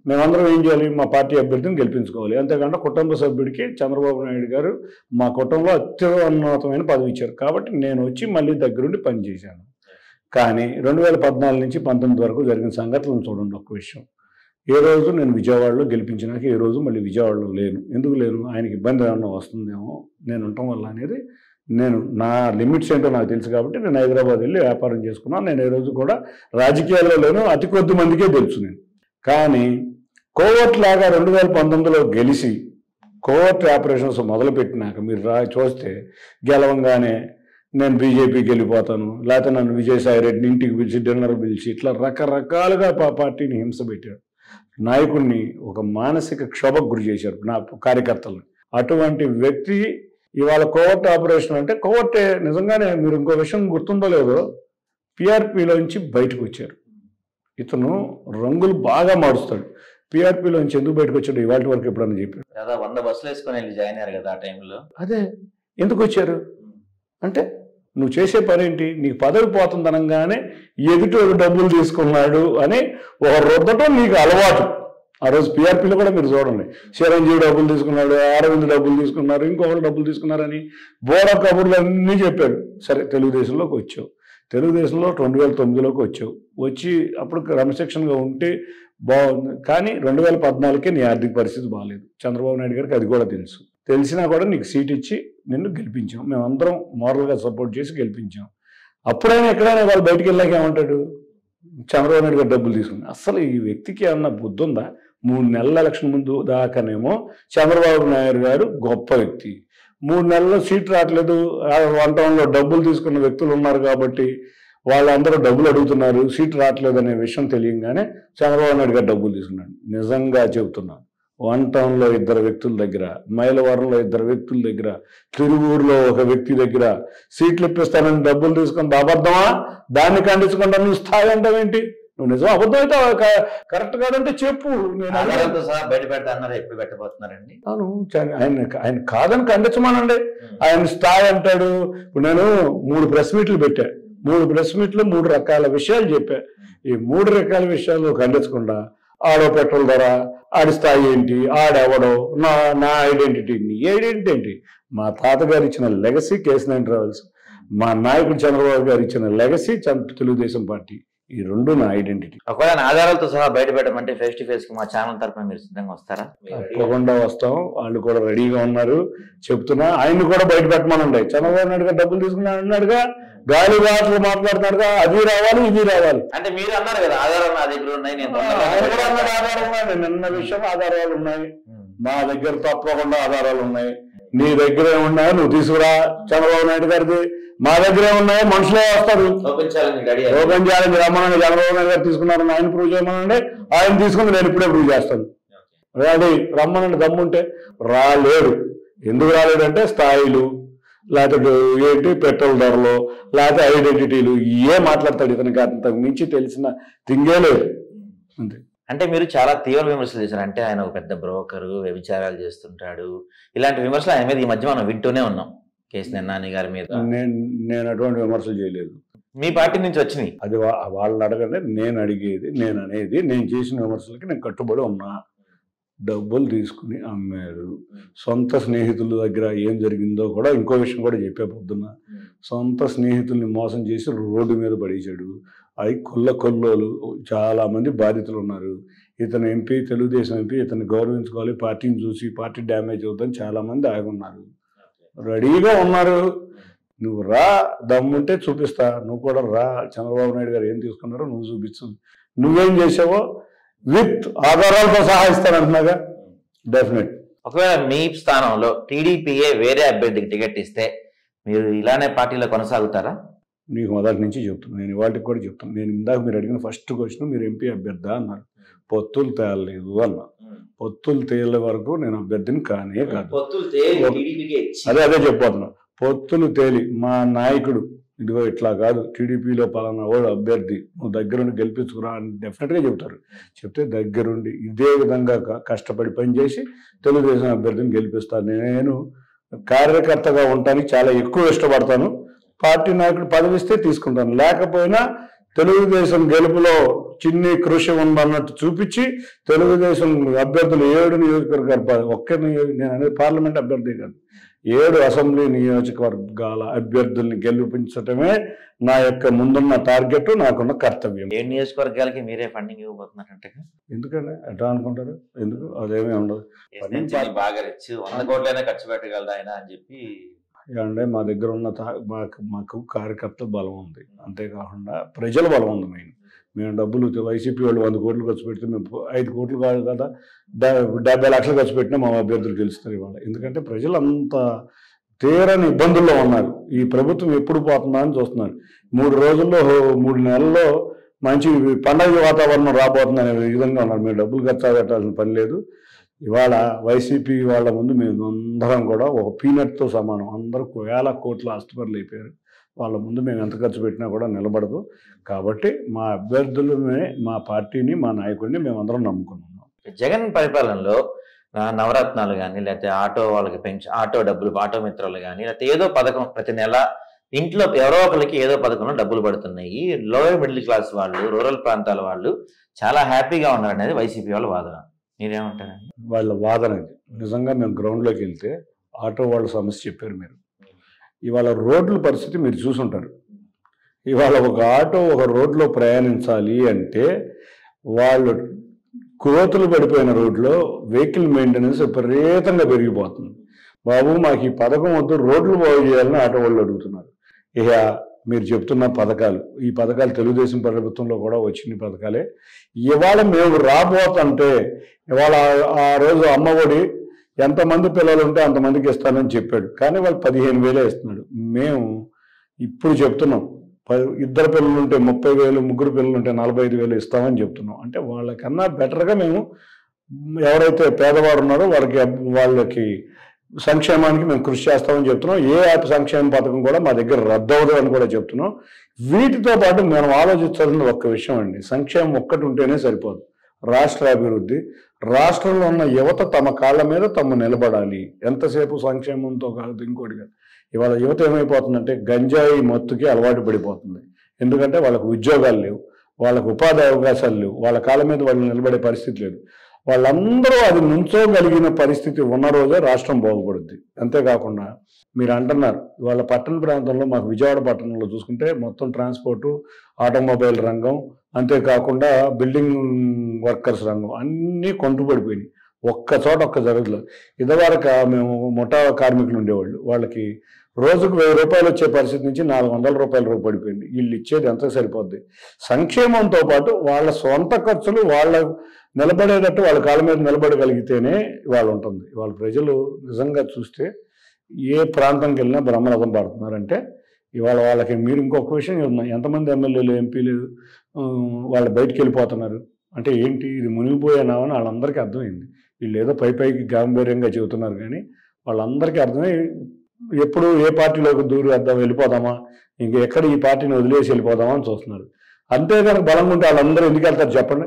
Speaker 2: మేమందరం ఏం చేయాలి మా పార్టీ అభ్యర్థిని గెలిపించుకోవాలి అంతేకాకుండా కుటుంబ సభ్యుడికి చంద్రబాబు నాయుడు గారు మా కుటుంబంలో అత్యున్నతమైన పదవి ఇచ్చారు కాబట్టి నేను వచ్చి మళ్ళీ దగ్గరుండి పనిచేశాను కానీ రెండు వేల పద్నాలుగు నుంచి పంతొమ్మిది వరకు జరిగిన సంఘటనలు చూడండి ఒక్క విషయం ఏ రోజు నేను విజయవాడలో గెలిపించినాక ఏ రోజు మళ్ళీ విజయవాడలో లేను ఎందుకు లేను ఆయనకి ఇబ్బంది ఏమన్నా వస్తుందేమో నేను ఉండటం వల్ల అనేది నేను నా లిమిట్స్ ఏంటో నాకు తెలుసు కాబట్టి నేను హైదరాబాద్ వెళ్ళి వ్యాపారం చేసుకున్నాను నేను ఏ రోజు కూడా రాజకీయాల్లో లేను అతి కొద్ది మందికే తెలుసు నేను కానీ కోవర్ట్ లాగా రెండు వేల పంతొమ్మిదిలో గెలిచి కోవర్ట్ ఆపరేషన్స్ మొదలుపెట్టినాక మీరు రా చూస్తే గెలవంగానే నేను బీజేపీకి వెళ్ళిపోతాను లేకపోతే నన్ను విజయసాయి రెడ్డిని ఇంటికి పిలిచి డిన్నర్ పిలిచి ఇట్లా రకరకాలుగా పా పార్టీని హింస పెట్టాడు నాయకుడిని ఒక మానసిక క్షోభకు గురి చేశారు నా కార్యకర్తలను అటువంటి వ్యక్తి ఇవాళ కోవర్ట్ ఆపరేషన్ అంటే కోవర్టే నిజంగానే మీరు ఇంకో విషయం గుర్తుందో లేదో పిఆర్పిలోంచి బయటకు వచ్చారు ఇతను రంగులు బాగా మారుస్తాడు పిఆర్పిలోంచి ఎందుకు బయటకు వచ్చాడు ఇవాళ వరకు ఎప్పుడన్నా చెప్పాడు
Speaker 1: కదా వంద బస్సులు వేసుకొని వెళ్ళి జాయిన్ అయ్యారు కదా ఆ టైంలో
Speaker 2: అదే ఎందుకు వచ్చారు అంటే నువ్వు చేసే పని ఏంటి నీకు పదవి పోతుంది అనగానే ఎదుటి ఒక డబ్బులు తీసుకున్నాడు అని ఒక రుద్దటం నీకు అలవాటు ఆ రోజు పిఆర్పీలో కూడా మీరు చూడండి చిరంజీవి డబ్బులు తీసుకున్నాడు అరవింద్ డబ్బులు తీసుకున్నారు ఇంకొకరు డబ్బులు తీసుకున్నారని బోర కబుర్లు అన్నీ చెప్పారు సరే తెలుగుదేశంలోకి వచ్చావు తెలుగుదేశంలో రెండు వేల తొమ్మిదిలోకి వచ్చావు వచ్చి అప్పుడు క్రమశిక్షణగా ఉంటే బాగుంది కానీ రెండు వేల పద్నాలుగుకే నీ ఆర్థిక పరిస్థితి బాగాలేదు చంద్రబాబు నాయుడు గారికి అది కూడా తెలుసు తెలిసినా కూడా నీకు సీట్ ఇచ్చి నిన్ను గెలిపించాం మేమందరం మోరల్గా సపోర్ట్ చేసి గెలిపించాం అప్పుడైనా ఎక్కడైనా వాళ్ళు బయటికి వెళ్ళాక ఏమంటాడు చంద్రబాబు నాయుడు గారు డబ్బులు తీసుకుని అసలు ఈ వ్యక్తికి ఏమన్నా బుద్ధి ఉందా మూడు నెలల ఎలక్షన్ ముందు దాకానేమో చంద్రబాబు నాయుడు గారు గొప్ప వ్యక్తి మూడు నెలల్లో సీట్ రావట్లేదు ఆ వన్ టౌన్లో డబ్బులు తీసుకున్న వ్యక్తులు ఉన్నారు కాబట్టి వాళ్ళందరూ డబ్బులు అడుగుతున్నారు సీట్ రావట్లేదు అనే విషయం తెలియగానే చంద్రబాబు నాయుడు గారు డబ్బులు తీసుకున్నాడు నిజంగా చెబుతున్నాను వన్ టౌన్లో ఇద్దరు వ్యక్తుల దగ్గర మైలవరంలో ఇద్దరు వ్యక్తుల దగ్గర తిరువూరులో ఒక వ్యక్తి దగ్గర సీట్లు ఇప్పిస్తానని డబ్బులు తీసుకుని అబద్ధమా దాన్ని ఖండించకుండా నువ్వు స్థాయి అంటావేంటి నువ్వు నిజం అబద్ధం అయితే క- కరెక్ట్ కాదంటే చెప్పు నేను అదే-
Speaker 1: ఆధారాలతో సహా బయట పెడతా అన్నారు ఎప్పుడు పెట్టబోతున్నారండి
Speaker 2: అవును చ- ఆయన ఆయన కాదని ఖండించమానండి ఆయన స్థాయి అంటాడు ఇప్పుడు నేను మూడు ప్రెస్ మీట్లు పెట్టా మూడు ప్రెస్ మీట్లు మూడు రకాల విషయాలు చెప్పా ఈ మూడు రకాల విషయాలు ఖండించకుండా ఆడో పెట్రోల్ ధర ఆడి స్థాయి ఏంటి ఆడెవడో నా నా ఐడెంటిటీ నీ ఐడెంటిటీ ఏంటి మా తాతగారు ఇచ్చిన లెగసీ కేసు నైన్ ట్రావెల్స్ మా నాయకుడు చంద్రబాబు గారు ఇచ్చిన లెగసీ తెలుగుదేశం పార్టీ ఈ రెండు నా ఐడెంటిటీ
Speaker 1: ఒకవేళ ఆధారాలతో సహా బయట పెట్టమంటే ఫేస్ టు ఫేస్ కి మా ఛానల్ తరపున మీరు సిద్ధంగా వస్తారా
Speaker 2: తప్పకుండా వస్తాం వాళ్ళు కూడా రెడీగా ఉన్నారు చెప్తున్నా ఆయన్ని కూడా బయట పెట్టమనండి చంద్రబాబు నాయుడు గారు డబ్బులు తీసుకున్నాడు అన్నాడుగా గాలి వాటలు మాట్లాడుతున్నాడుగా అది రావాలి ఇది రావాలి
Speaker 1: అంటే మీరు అన్నారు కదా ఆధారాలు నా దగ్గర ఉన్నాయి నేను
Speaker 2: ఆయన కూడా అన్నాడు
Speaker 1: తొందరగా
Speaker 2: ఆధారం ఉన్నాయి నిన్న విషయం ఆధారాలు ఉన్నాయి
Speaker 1: ఉమ్.
Speaker 2: మా దగ్గర తప్పకుండా ఆధారాలు ఉన్నాయి నీ దగ్గర ఉన్నాయో నువ్వు తీసుకురా చంద్రబాబు నాయుడు గారిది మా దగ్గర ఉన్నాయో మనుషులే వస్తారు
Speaker 1: చూపించాలని రెడీ
Speaker 2: ఓపెన్ చేయాలని రమ్మనండి చంద్రబాబు నాయుడు గారు తీసుకున్నారని ఆయన ప్రూవ్ చేయమనండి ఆయన తీసుకుంది నేను ఇప్పుడే ప్రూవ్ చేస్తాను రాడి రమ్మనండి దమ్ముంటే రాలేడు ఎందుకు రాలేడంటే స్థాయిలు లేకపోతే ఏంటి పెట్రోల్ ధరలు లేకపోతే ఐడెంటిటీలు ఏ మాట్లాడతాడు ఇతనికి అంతకు మించి తెలిసిన తింగే లేదు అంతే
Speaker 1: అంటే మీరు చాలా తీవ్ర విమర్శలు చేశారు అంటే ఆయన ఒక పెద్ద బ్రోకరు వ్యభిచారాలు చేస్తుంటాడు ఇలాంటి విమర్శలు ఆయన మీద ఈ మధ్య మనం వింటూనే ఉన్నాం కేసు నిన్నాని గారి మీద
Speaker 2: నేను నేను అటువంటి విమర్శలు చేయలేదు
Speaker 1: మీ పార్టీ నుంచి వచ్చినాయి
Speaker 2: అది వా- వాళ్ళని అడగండి నేను అడిగేది నేను అనేది నేను చేసిన విమర్శలకి నేను కట్టుబడి ఉన్నా డబ్బులు తీసుకుని అమ్మారు సొంత స్నేహితుల దగ్గర ఏం జరిగిందో కూడా ఇంకో విషయం కూడా చెప్పే పొద్దున్న సొంత స్నేహితుల్ని మోసం చేసి రోడ్డు మీద పడేశాడు అవి కొల్ల కొల్లోలు చాలా మంది బాధితులు ఉన్నారు ఇతను ఎంపీ తెలుగుదేశం ఎంపీ ఇతను గౌరవించుకోవాలి పార్టీని చూసి పార్టీ డ్యామేజ్ అవుతుందని చాలా మంది ఆగి ఉన్నారు రెడీగా ఉన్నారు నువ్వు రా దమ్ముంటే చూపిస్తా నువ్వు కూడా రా చంద్రబాబు నాయుడు గారు ఏం తీసుకున్నారో నువ్వు చూపించు నువ్వేం చేసావో విత్ ఆధారాలతో సహా ఇస్తానంటున్నాగా డెఫినెట్
Speaker 1: ఒకవేళ మీ స్థానంలో టీడీపీఏ వేరే అభ్యర్థికి టికెట్ ఇస్తే మీరు ఇలానే పార్టీలో కొనసాగుతారా
Speaker 2: నీకు మొదటి నుంచి చెప్తున్నాను నేను ఇవాటికి కూడా చెప్తాను నేను ఇందాక మీరు అడిగిన ఫస్ట్ క్వశ్చన్ మీరు ఎంపీ అభ్యర్థా అన్నారు పొత్తులు తేలలేదు అన్నా పొత్తులు తేలే వరకు నేను అభ్యర్థిని కానే కాదు
Speaker 1: పొత్తులు
Speaker 2: అదే అదే చెప్పబోతున్నా పొత్తులు తేలి మా నాయకుడు ఇదిగో ఇట్లా కాదు టీడీపీలో పలానా వాడు అభ్యర్థి నువ్వు దగ్గరుండి గెలిపించుకురా అని డెఫినెట్గా చెప్తారు చెప్తే దగ్గరుండి ఇదే విధంగా క- కష్టపడి పనిచేసి తెలుగుదేశం అభ్యర్థిని గెలిపిస్తాను నేను కార్యకర్తగా ఉండటానికి చాలా ఎక్కువ ఇష్టపడతాను పార్టీ నాయకుడు పదవిస్తే తీసుకుంటాను లేకపోయినా తెలుగుదేశం గెలుపులో చిన్ని కృషి ఉందన్నట్టు చూపించి తెలుగుదేశం అభ్యర్థులు ఏడు నియోజకవర్గాలు ఒక్క నియోజక నేను అనేది పార్లమెంట్ అభ్యర్థి కాదు ఏడు అసెంబ్లీ నియోజకవర్గాల అభ్యర్థుల్ని గెలిపించటమే నా యొక్క ముందున్న టార్గెట్ నాకున్న కర్తవ్యం
Speaker 1: ఏ నియోజకవర్గాలకి మీరే ఫండింగ్ ఇవ్వబోతున్నారంటే
Speaker 2: ఎందుకంటే ఎట్లా అనుకుంటారు ఎందుకు అదేమీ ఉండదు Funding
Speaker 1: బాగా రిచ్ వంద కోట్లైనా ఖర్చు పెట్టగలదు ఆయన అని చెప్పి
Speaker 2: అంటే మా దగ్గర ఉన్న తా- మాకు మాకు కార్యకర్తల బలం ఉంది అంతేకాకుండా ప్రజల బలం ఉంది మెయిన్ మేము డబ్బులు వైసీపీ వాళ్ళు వంద కోట్లు ఖర్చు పెడితే మేము ఐదు కోట్లు కాదు కదా డ- డెబ్బై లక్షలు ఖర్చు పెట్టినా మా అభ్యర్థులు గెలుస్తారు ఇవాళ ఎందుకంటే ప్రజలు అంత తీరని ఇబ్బందుల్లో ఉన్నారు ఈ ప్రభుత్వం ఎప్పుడు పోతుందా అని చూస్తున్నారు మూడు రోజుల్లో మూడు నెలల్లో మంచి పండగ వాతావరణం రాబోతుంది అనే విధంగా ఉన్నారు మేము డబ్బులు ఖర్చు పెట్టాల్సిన పని లేదు ఇవాళ వైసీపీ వాళ్ళ ముందు మేము అందరం కూడా ఒక పీనట్తో సమానం అందరూ వేల కోట్ల ఆస్తిపరులు అయిపోయారు వాళ్ళ ముందు మేము ఎంత ఖర్చు పెట్టినా కూడా నిలబడదు కాబట్టి మా అభ్యర్థులనే మా పార్టీని మా నాయకుడిని మేమందరం నమ్ముకున్నాం
Speaker 1: జగన్ పరిపాలనలో ఆ, నవరత్నాలు కానీ లేకపోతే ఆటో వాళ్ళకి పెన్షన్ ఆటో డబ్బులు ఆటో మిత్రులు కానీ లేకపోతే ఏదో పథకం ప్రతి నెల ఇంట్లో ఎవరో ఒకరికి ఏదో పథకంలో డబ్బులు పడుతున్నాయి లోయర్ మిడిల్ క్లాస్ వాళ్ళు రూరల్ ప్రాంతాల వాళ్ళు చాలా హ్యాపీగా ఉన్నారు అనేది వైసీపీ వాళ్ళ వాదన మీరేమంటారండి
Speaker 2: వాళ్ళ వాదన ఇది నిజంగా మేము గ్రౌండ్లోకి వెళ్తే ఆటో వాళ్ళ సమస్య చెప్పారు మీరు ఇవాళ రోడ్ల పరిస్థితి మీరు చూసుంటారు ఇవాళ ఒక ఆటో ఒక రోడ్లో ప్రయాణించాలి అంటే వాళ్ళు కోతులు పడిపోయిన రోడ్లో వెహికల్ మెయింటెనెన్స్ విపరీతంగా పెరిగిపోతుంది బాబు మాకు ఈ పథకం వద్దు రోడ్లు బాగు చేయాలని ఆటో వాళ్ళు అడుగుతున్నారు ఇక మీరు చెప్తున్న పథకాలు ఈ పథకాలు తెలుగుదేశం ప్రభుత్వంలో కూడా వచ్చిన పథకాలే ఇవాళ మేము రాబోతుంటే ఇవాళ ఆ- ఆ రోజు అమ్మఒడి ఎంతమంది పిల్లలు ఉంటే అంతమందికి ఇస్తానని చెప్పాడు కానీ వాళ్ళు పదిహేను వేలే ఇస్తున్నాడు మేము ఇప్పుడు చెప్తున్నాం ప- ఇద్దరు పిల్లలు ఉంటే ముప్పై వేలు ముగ్గురు పిల్లలు ఉంటే నలభై ఐదు వేలు ఇస్తామని చెప్తున్నాం అంటే వాళ్ళకన్నా బెటర్గా మేము ఎవరైతే పేదవారు ఉన్నారో వాళ్ళకి వాళ్ళకి సంక్షేమానికి మేము కృషి చేస్తామని చెప్తున్నాం ఏ యాప్ సంక్షేమ పథకం కూడా మా దగ్గర రద్దవదు అని కూడా చెప్తున్నాం వీటితో పాటు మనం ఆలోచించాల్సిన ఒక్క విషయం అండి సంక్షేమం ఒక్కటి ఉంటేనే సరిపోదు రాష్ట్ర అభివృద్ధి రాష్ట్రంలో ఉన్న యువత తమ కాళ్ళ మీద తమ నిలబడాలి ఎంతసేపు సంక్షేమంతో కాదు ఇంకోటి కాదు ఇవాళ యువత ఏమైపోతుందంటే గంజాయి మత్తుకి అలవాటు పడిపోతుంది ఎందుకంటే వాళ్ళకు ఉద్యోగాలు లేవు వాళ్ళకు ఉపాధి అవకాశాలు లేవు వాళ్ళ కాళ్ళ మీద వాళ్ళు నిలబడే పరిస్థితి లేదు వాళ్ళందరూ అది నుంచోగలిగిన పరిస్థితి ఉన్న రోజే రాష్ట్రం బాగుపడుద్ది అంతేకాకుండా మీరు అంటున్నారు వాళ్ళ పట్టణ ప్రాంతంలో మాకు విజయవాడ పట్టణంలో చూసుకుంటే మొత్తం ట్రాన్స్పోర్టు ఆటోమొబైల్ రంగం అంతేకాకుండా బిల్డింగ్ వర్కర్స్ రంగం అన్నీ కొంటుపడిపోయినాయి ఒక్క చోట ఒక్క జరగలేదు ఇదివరకు మేము ముఠా కార్మికులు ఉండేవాళ్ళు వాళ్ళకి రోజుకు వెయ్యి రూపాయలు వచ్చే పరిస్థితి నుంచి నాలుగు వందల రూపాయల రూపాయలు పడిపోయింది వీళ్ళు ఇచ్చేది ఎంత సరిపోద్ది సంక్షేమంతో పాటు వాళ్ళ సొంత ఖర్చులు వాళ్ళ నిలబడేటట్టు వాళ్ళ కాళ్ళ మీద నిలబడగలిగితేనే వాళ్ళు ఉంటుంది వాళ్ళ ప్రజలు నిజంగా చూస్తే ఏ ప్రాంతంకి వెళ్ళినా బ్రహ్మరథం పడుతున్నారంటే ఇవాళ వాళ్ళకి మీరు ఇంకొక విషయం చెప్తున్నా ఎంతమంది ఎమ్మెల్యేలు ఎంపీలు వాళ్ళు బయటికి వెళ్ళిపోతున్నారు అంటే ఏంటి ఇది మునిగిపోయానామని వాళ్ళందరికీ అర్థమైంది వీళ్ళు ఏదో పై పైకి గాంభీర్యంగా చెబుతున్నారు కానీ వాళ్ళందరికీ అర్థమై ఎప్పుడు ఏ పార్టీలోకి దూరి వద్దాం వెళ్ళిపోదామా ఇంక ఎక్కడ ఈ పార్టీని వదిలేసి వెళ్ళిపోదామా అని చూస్తున్నారు అంతే కనుక బలంగా ఉంటే వాళ్ళందరూ ఎందుకు వెళ్తారు చెప్పండి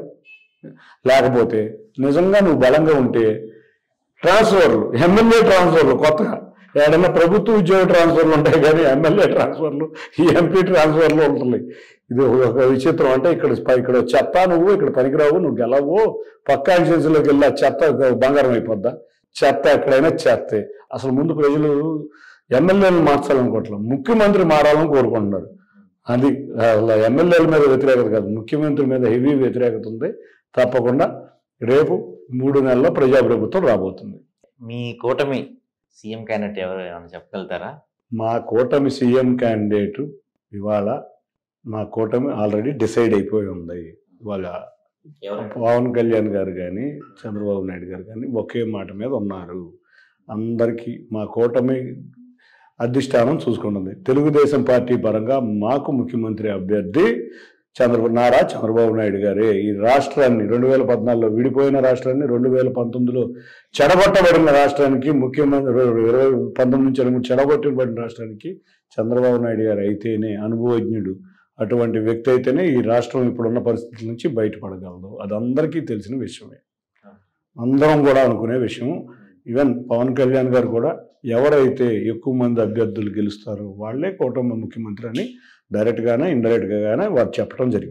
Speaker 2: లేకపోతే నిజంగా నువ్వు బలంగా ఉంటే ట్రాన్స్ఫర్లు ఎమ్మెల్యే ట్రాన్స్ఫర్లు కొత్తగా ఏడన్నా ప్రభుత్వ ఉద్యోగ ట్రాన్స్ఫర్లు ఉంటాయి కానీ ఎమ్మెల్యే ట్రాన్స్ఫర్లు ఈ ఎంపీ ట్రాన్స్ఫర్లు ఉంటుంది ఇది ఒక విచిత్రం అంటే ఇక్కడ స్ప- ఇక్కడ చెత్త నువ్వు ఇక్కడ పనికిరావు నువ్వు గెలవు పక్క కాన్స్టిట్యూన్సీలోకి వెళ్ళి ఆ చెత్త బంగారం అయిపోద్దా చెత్త ఎక్కడైనా చెత్తే అసలు ముందు ప్రజలు ఎమ్మెల్యేలను మార్చాలనుకోవట్లేదు ముఖ్యమంత్రి మారాలని కోరుకుంటున్నారు అది అలా ఎమ్మెల్యేల మీద వ్యతిరేకత కాదు ముఖ్యమంత్రి మీద హెవీ వ్యతిరేకత ఉంది తప్పకుండా రేపు మూడు నెలల్లో ప్రజాప్రభుత్వం రాబోతుంది
Speaker 1: మీ కూటమి సీఎం క్యాండిడేట్ ఎవరు ఏమైనా చెప్పగలుగుతారా
Speaker 2: మా కూటమి సీఎం క్యాండిడేట్ ఇవాళ మా కూటమి ఆల్రెడీ డిసైడ్ అయిపోయి ఉంది ఇవాళ
Speaker 1: ఎవరు
Speaker 2: పవన్ కళ్యాణ్ గారు కానీ చంద్రబాబు నాయుడు గారు కానీ ఒకే మాట మీద ఉన్నారు అందరికీ మా కూటమి అధిష్టానం చూసుకుంటుంది తెలుగుదేశం పార్టీ పరంగా మాకు ముఖ్యమంత్రి అభ్యర్థి చంద్ర నారా చంద్రబాబు నాయుడు గారే ఈ రాష్ట్రాన్ని రెండు వేల పద్నాలుగులో విడిపోయిన రాష్ట్రాన్ని రెండు వేల పంతొమ్మిదిలో చెడగొట్టబడిన రాష్ట్రానికి ముఖ్యమంత్రి ఇరవై పంతొమ్మిది నుంచి ఇరవై మూడు చెడగొట్టబడిన రాష్ట్రానికి చంద్రబాబు నాయుడు గారు అయితేనే అనుభవజ్ఞుడు అటువంటి వ్యక్తి అయితేనే ఈ రాష్ట్రం ఇప్పుడున్న పరిస్థితుల నుంచి బయటపడగలదు అది అందరికీ తెలిసిన విషయమే అందరం కూడా అనుకునే విషయం ఈవెన్ పవన్ కళ్యాణ్ గారు కూడా ఎవరైతే ఎక్కువ మంది అభ్యర్థులు గెలుస్తారో వాళ్ళే కూటమి ముఖ్యమంత్రి అని డైరెక్ట్గానే ఇండైరెక్ట్గా గానే వారు చెప్పడం జరిగింది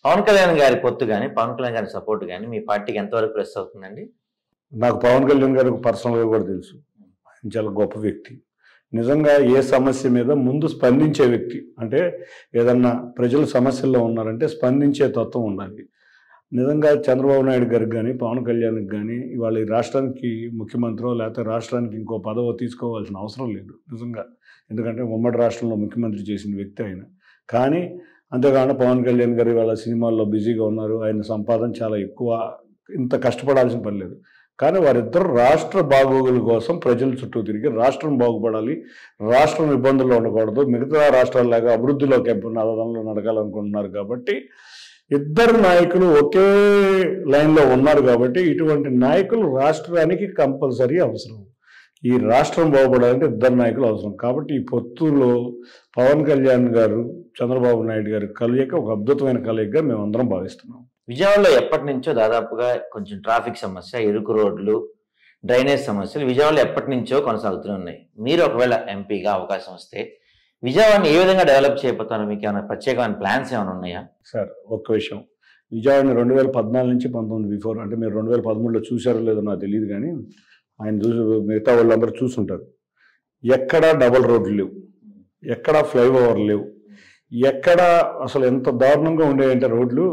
Speaker 1: పవన్ కళ్యాణ్ గారి పొత్తు కానీ పవన్ కళ్యాణ్ గారి సపోర్ట్ కానీ మీ పార్టీకి ఎంతవరకు ప్రెస్ అవుతుందండి
Speaker 2: నాకు పవన్ కళ్యాణ్ గారికి పర్సనల్గా కూడా తెలుసు ఆయన చాలా గొప్ప వ్యక్తి నిజంగా ఏ సమస్య మీద ముందు స్పందించే వ్యక్తి అంటే ఏదన్నా ప్రజలు సమస్యల్లో ఉన్నారంటే స్పందించే తత్వం ఉండాలి నిజంగా చంద్రబాబు నాయుడు గారికి కానీ పవన్ కళ్యాణ్కి కానీ ఇవాళ ఈ రాష్ట్రానికి ముఖ్యమంత్రి లేకపోతే రాష్ట్రానికి ఇంకో పదవి తీసుకోవాల్సిన అవసరం లేదు నిజంగా ఎందుకంటే ఉమ్మడి రాష్ట్రంలో ముఖ్యమంత్రి చేసిన వ్యక్తి ఆయన కానీ అంతేకాకుండా పవన్ కళ్యాణ్ గారు ఇవాళ సినిమాల్లో బిజీగా ఉన్నారు ఆయన సంపాదన చాలా ఎక్కువ ఇంత కష్టపడాల్సిన పని లేదు కానీ వారిద్దరు రాష్ట్ర బాగోగుల కోసం ప్రజల చుట్టూ తిరిగి రాష్ట్రం బాగుపడాలి రాష్ట్రం ఇబ్బందుల్లో ఉండకూడదు మిగతా రాష్ట్రాల్లాగా అభివృద్ధిలోకి నడవడంలో నడగాలనుకుంటున్నారు కాబట్టి ఇద్దరు నాయకులు ఒకే లైన్లో ఉన్నారు కాబట్టి ఇటువంటి నాయకులు రాష్ట్రానికి కంపల్సరీ అవసరం ఈ రాష్ట్రం బాగుపడాలంటే ఇద్దరు నాయకులు అవసరం కాబట్టి ఈ పొత్తులో పవన్ కళ్యాణ్ గారు చంద్రబాబు నాయుడు గారి కలయిక ఒక అద్భుతమైన కలయికగా మేము అందరం భావిస్తున్నాం
Speaker 1: విజయవాడలో ఎప్పటి నుంచో దాదాపుగా కొంచెం ట్రాఫిక్ సమస్య ఇరుకు రోడ్లు డ్రైనేజ్ సమస్యలు విజయవాడలో ఎప్పటి నుంచో కొనసాగుతూనే ఉన్నాయి మీరు ఒకవేళ ఎంపీగా అవకాశం వస్తే విజయవాడని ఏ విధంగా డెవలప్ చేయబోతారో మీకు ఏమైనా ప్రత్యేకమైన ప్లాన్స్ ఏమైనా ఉన్నాయా
Speaker 2: సార్ ఒక్క విషయం విజయవాడని రెండు వేల పద్నాలుగు నుంచి పంతొమ్మిది బిఫోర్ అంటే మీరు రెండు వేల పదమూడులో చూసారో లేదో నాకు తెలియదు కానీ ఆయన చూసి మిగతా వాళ్ళందరూ చూసుంటారు ఎక్కడా డబల్ రోడ్లు లేవు ఎక్కడా ఫ్లైఓవర్ లేవు ఎక్కడ అసలు ఎంత దారుణంగా ఉండేవంటే రోడ్లు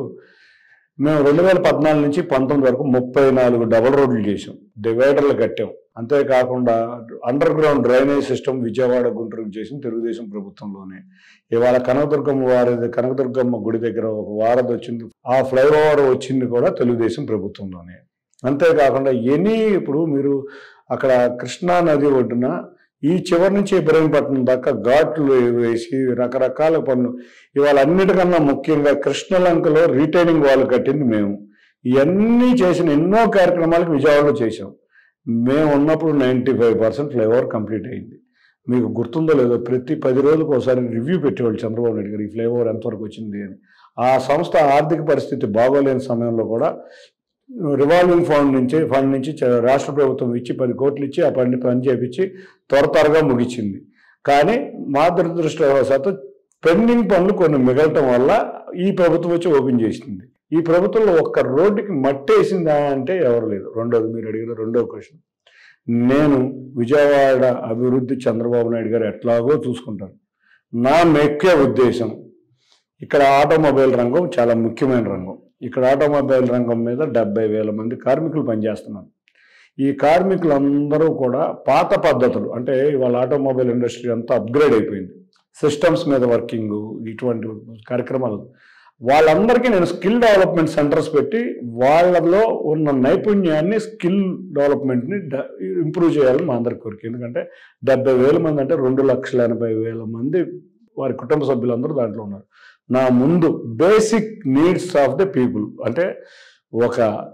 Speaker 2: మేము రెండు వేల పద్నాలుగు నుంచి పంతొమ్మిది వరకు ముప్పై నాలుగు డబల్ రోడ్లు చేసాం డివైడర్లు కట్టాం అంతేకాకుండా underground drainage system Vijayawada గుంటూరుకు చేసిన తెలుగుదేశం ప్రభుత్వంలోనే ఇవాళ కనకదుర్గమ్మ వారి కనకదుర్గమ్మ గుడి దగ్గర ఒక వారధి వచ్చింది ఆ ఫ్లైఓవర్ వచ్చింది కూడా తెలుగుదేశం ప్రభుత్వంలోనే అంతేకాకుండా ఎనీ ఇప్పుడు మీరు అక్కడ కృష్ణా నది ఒడ్డున ఈ చివరి నుంచి ఇబ్రహీంపట్నం దాకా ఘాట్లు వేసి రకరకాల పనులు ఇవాళ అన్నిటికన్నా ముఖ్యంగా కృష్ణలంకలో రీటైనింగ్ వాల్ కట్టింది మేము ఇవన్నీ చేసిన ఎన్నో కార్యక్రమాలకు విజయవాడలో చేసాం మేము ఉన్నప్పుడు ninety five percent flyover complete అయింది మీకు గుర్తుందో లేదో ప్రతి పది రోజులకు ఒకసారి రివ్యూ పెట్టేవాళ్ళు చంద్రబాబు నాయుడు గారు ఈ ఫ్లైఓవర్ ఎంతవరకు వచ్చింది అని ఆ సంస్థ ఆర్థిక పరిస్థితి బాగోలేని సమయంలో కూడా రివాల్వింగ్ ఫండ్ నుంచి ఫండ్ నుంచి చ- రాష్ట్ర ప్రభుత్వం ఇచ్చి పది కోట్లు ఇచ్చి ఆ పని పని చేపించి త్వర త్వరగా ముగిచింది కానీ మా దురదృష్టవశాత్తు పెండింగ్ పనులు కొన్ని మిగలటం వల్ల ఈ ప్రభుత్వం వచ్చి ఓపెన్ చేసింది ఈ ప్రభుత్వంలో ఒక్క రోడ్డుకి మట్టి వేసిందా అంటే ఎవరు లేదు రెండోది మీరు అడిగిన రెండో క్వశ్చన్ నేను విజయవాడ అభివృద్ధి చంద్రబాబు నాయుడు గారు ఎట్లాగో చూసుకుంటాను నా ముఖ్య ఉద్దేశం ఇక్కడ ఆటోమొబైల్ రంగం చాలా ముఖ్యమైన రంగం ఇక్కడ ఆటోమొబైల్ రంగం మీద డెబ్బై వేల మంది కార్మికులు పనిచేస్తున్నారు ఈ కార్మికులందరూ కూడా పాత పద్ధతులు అంటే ఇవాళ ఆటోమొబైల్ ఇండస్ట్రీ అంతా అప్గ్రేడ్ అయిపోయింది సిస్టమ్స్ మీద వర్కింగ్ ఇటువంటి కార్యక్రమాలు వాళ్ళందరికీ నేను స్కిల్ డెవలప్మెంట్ సెంటర్స్ పెట్టి వాళ్ళలో ఉన్న నైపుణ్యాన్ని స్కిల్ డెవలప్మెంట్ని ఇంప్రూవ్ చేయాలని మా అందరి కోరిక ఎందుకంటే డెబ్బై వేల మంది అంటే రెండు లక్షల ఎనభై వేల మంది వారి కుటుంబ సభ్యులందరూ దాంట్లో ఉన్నారు నా ముందు basic needs of the people అంటే ఒక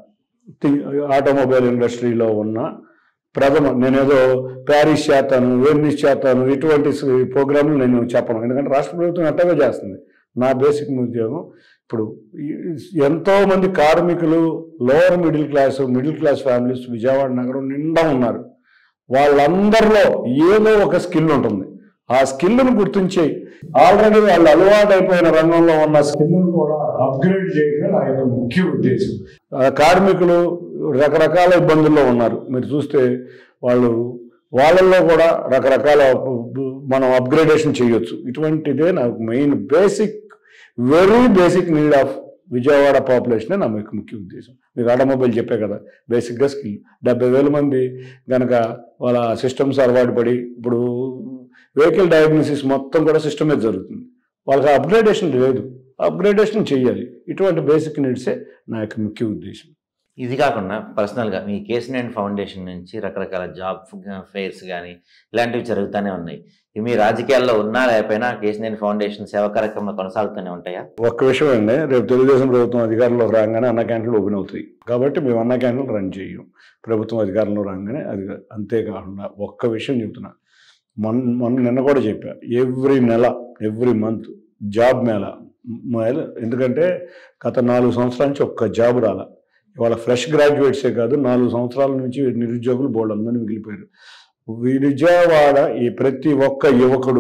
Speaker 2: ఆటోమొబైల్ ఇండస్ట్రీలో ఉన్న ప్రథమ నేనేదో ప్యారిస్ చేస్తాను వెర్నిస్ చేస్తాను ఇటువంటి ప్రోగ్రాంలు నేను చెప్పను ఎందుకంటే రాష్ట్ర ప్రభుత్వం ఎట్టగా చేస్తుంది నా బేసిక్ ఉద్యోగం ఇప్పుడు ఈ- ఎంతో మంది కార్మికులు lower middle class middle class families Vijayawada నగరం నిండా ఉన్నారు వాళ్ళందరిలో ఏదో ఒక స్కిల్ ఉంటుంది ఆ స్కిల్ను గుర్తించి ఆల్రెడీ వాళ్ళు అలవాటు అయిపోయిన రంగంలో ఉన్న స్కిల్ను కూడా అప్గ్రేడ్ చేయడమే నా యొక్క ముఖ్య ఉద్దేశం ఆ కార్మికులు రకరకాల ఇబ్బందుల్లో ఉన్నారు మీరు చూస్తే వాళ్ళు వాళ్ళల్లో కూడా రకరకాల మనం అప్గ్రేడేషన్ చేయొచ్చు ఇటువంటిదే నాకు main basic very basic need of Vijayawada పాపులేషనే నా యొక్క ముఖ్య ఉద్దేశం మీకు ఆటోమొబైల్ చెప్పే కదా బేసిక్గా స్కిల్ డెబ్బై వేల మంది గనక వాళ్ళ సిస్టమ్స్ అలవాటు పడి ఇప్పుడు వెహికల్ డయాగ్నోసిస్ మొత్తం కూడా సిస్టమ్ మీద జరుగుతుంది వాళ్ళకి అప్గ్రేడేషన్ లేదు అప్గ్రేడేషన్ చేయాలి ఇటువంటి బేసిక్ నీడ్సే నా యొక్క ముఖ్య ఉద్దేశం
Speaker 1: ఇది కాకుండా పర్సనల్గా మీ కేసినేని ఫౌండేషన్ నుంచి రకరకాల జాబ్ ఫెయిర్స్ కానీ ఇలాంటివి జరుగుతూనే ఉన్నాయి ఇవి మీ రాజకీయాల్లో ఉన్నా లేకపోయినా కేసినేని ఫౌండేషన్ సేవా కార్యక్రమాలు కొనసాగుతూనే ఉంటాయా
Speaker 2: ఒక్క విషయం అండి రేపు తెలుగుదేశం ప్రభుత్వం అధికారంలోకి రాగానే అన్న క్యాంటీన్లు ఓపెన్ అవుతాయి కాబట్టి మేము అన్న క్యాంటీన్లు రన్ చేయం ప్రభుత్వం అధికారంలో రాగానే అది అంతేకాకుండా ఒక్క విషయం చెప్తున్నా మొన్న మొన్న నిన్న కూడా చెప్పా ఎవ్రీ నెల every month job mela mela ఎందుకంటే గత నాలుగు సంవత్సరాల నుంచి ఒక్క జాబ్ రాల ఇవాళ ఫ్రెష్ గ్రాడ్యుయేట్సే కాదు నాలుగు సంవత్సరాల నుంచి నిరుద్యోగులు బోర్డు అందరినీ మిగిలిపోయారు విజయవాడ ఈ ప్రతి ఒక్క యువకుడు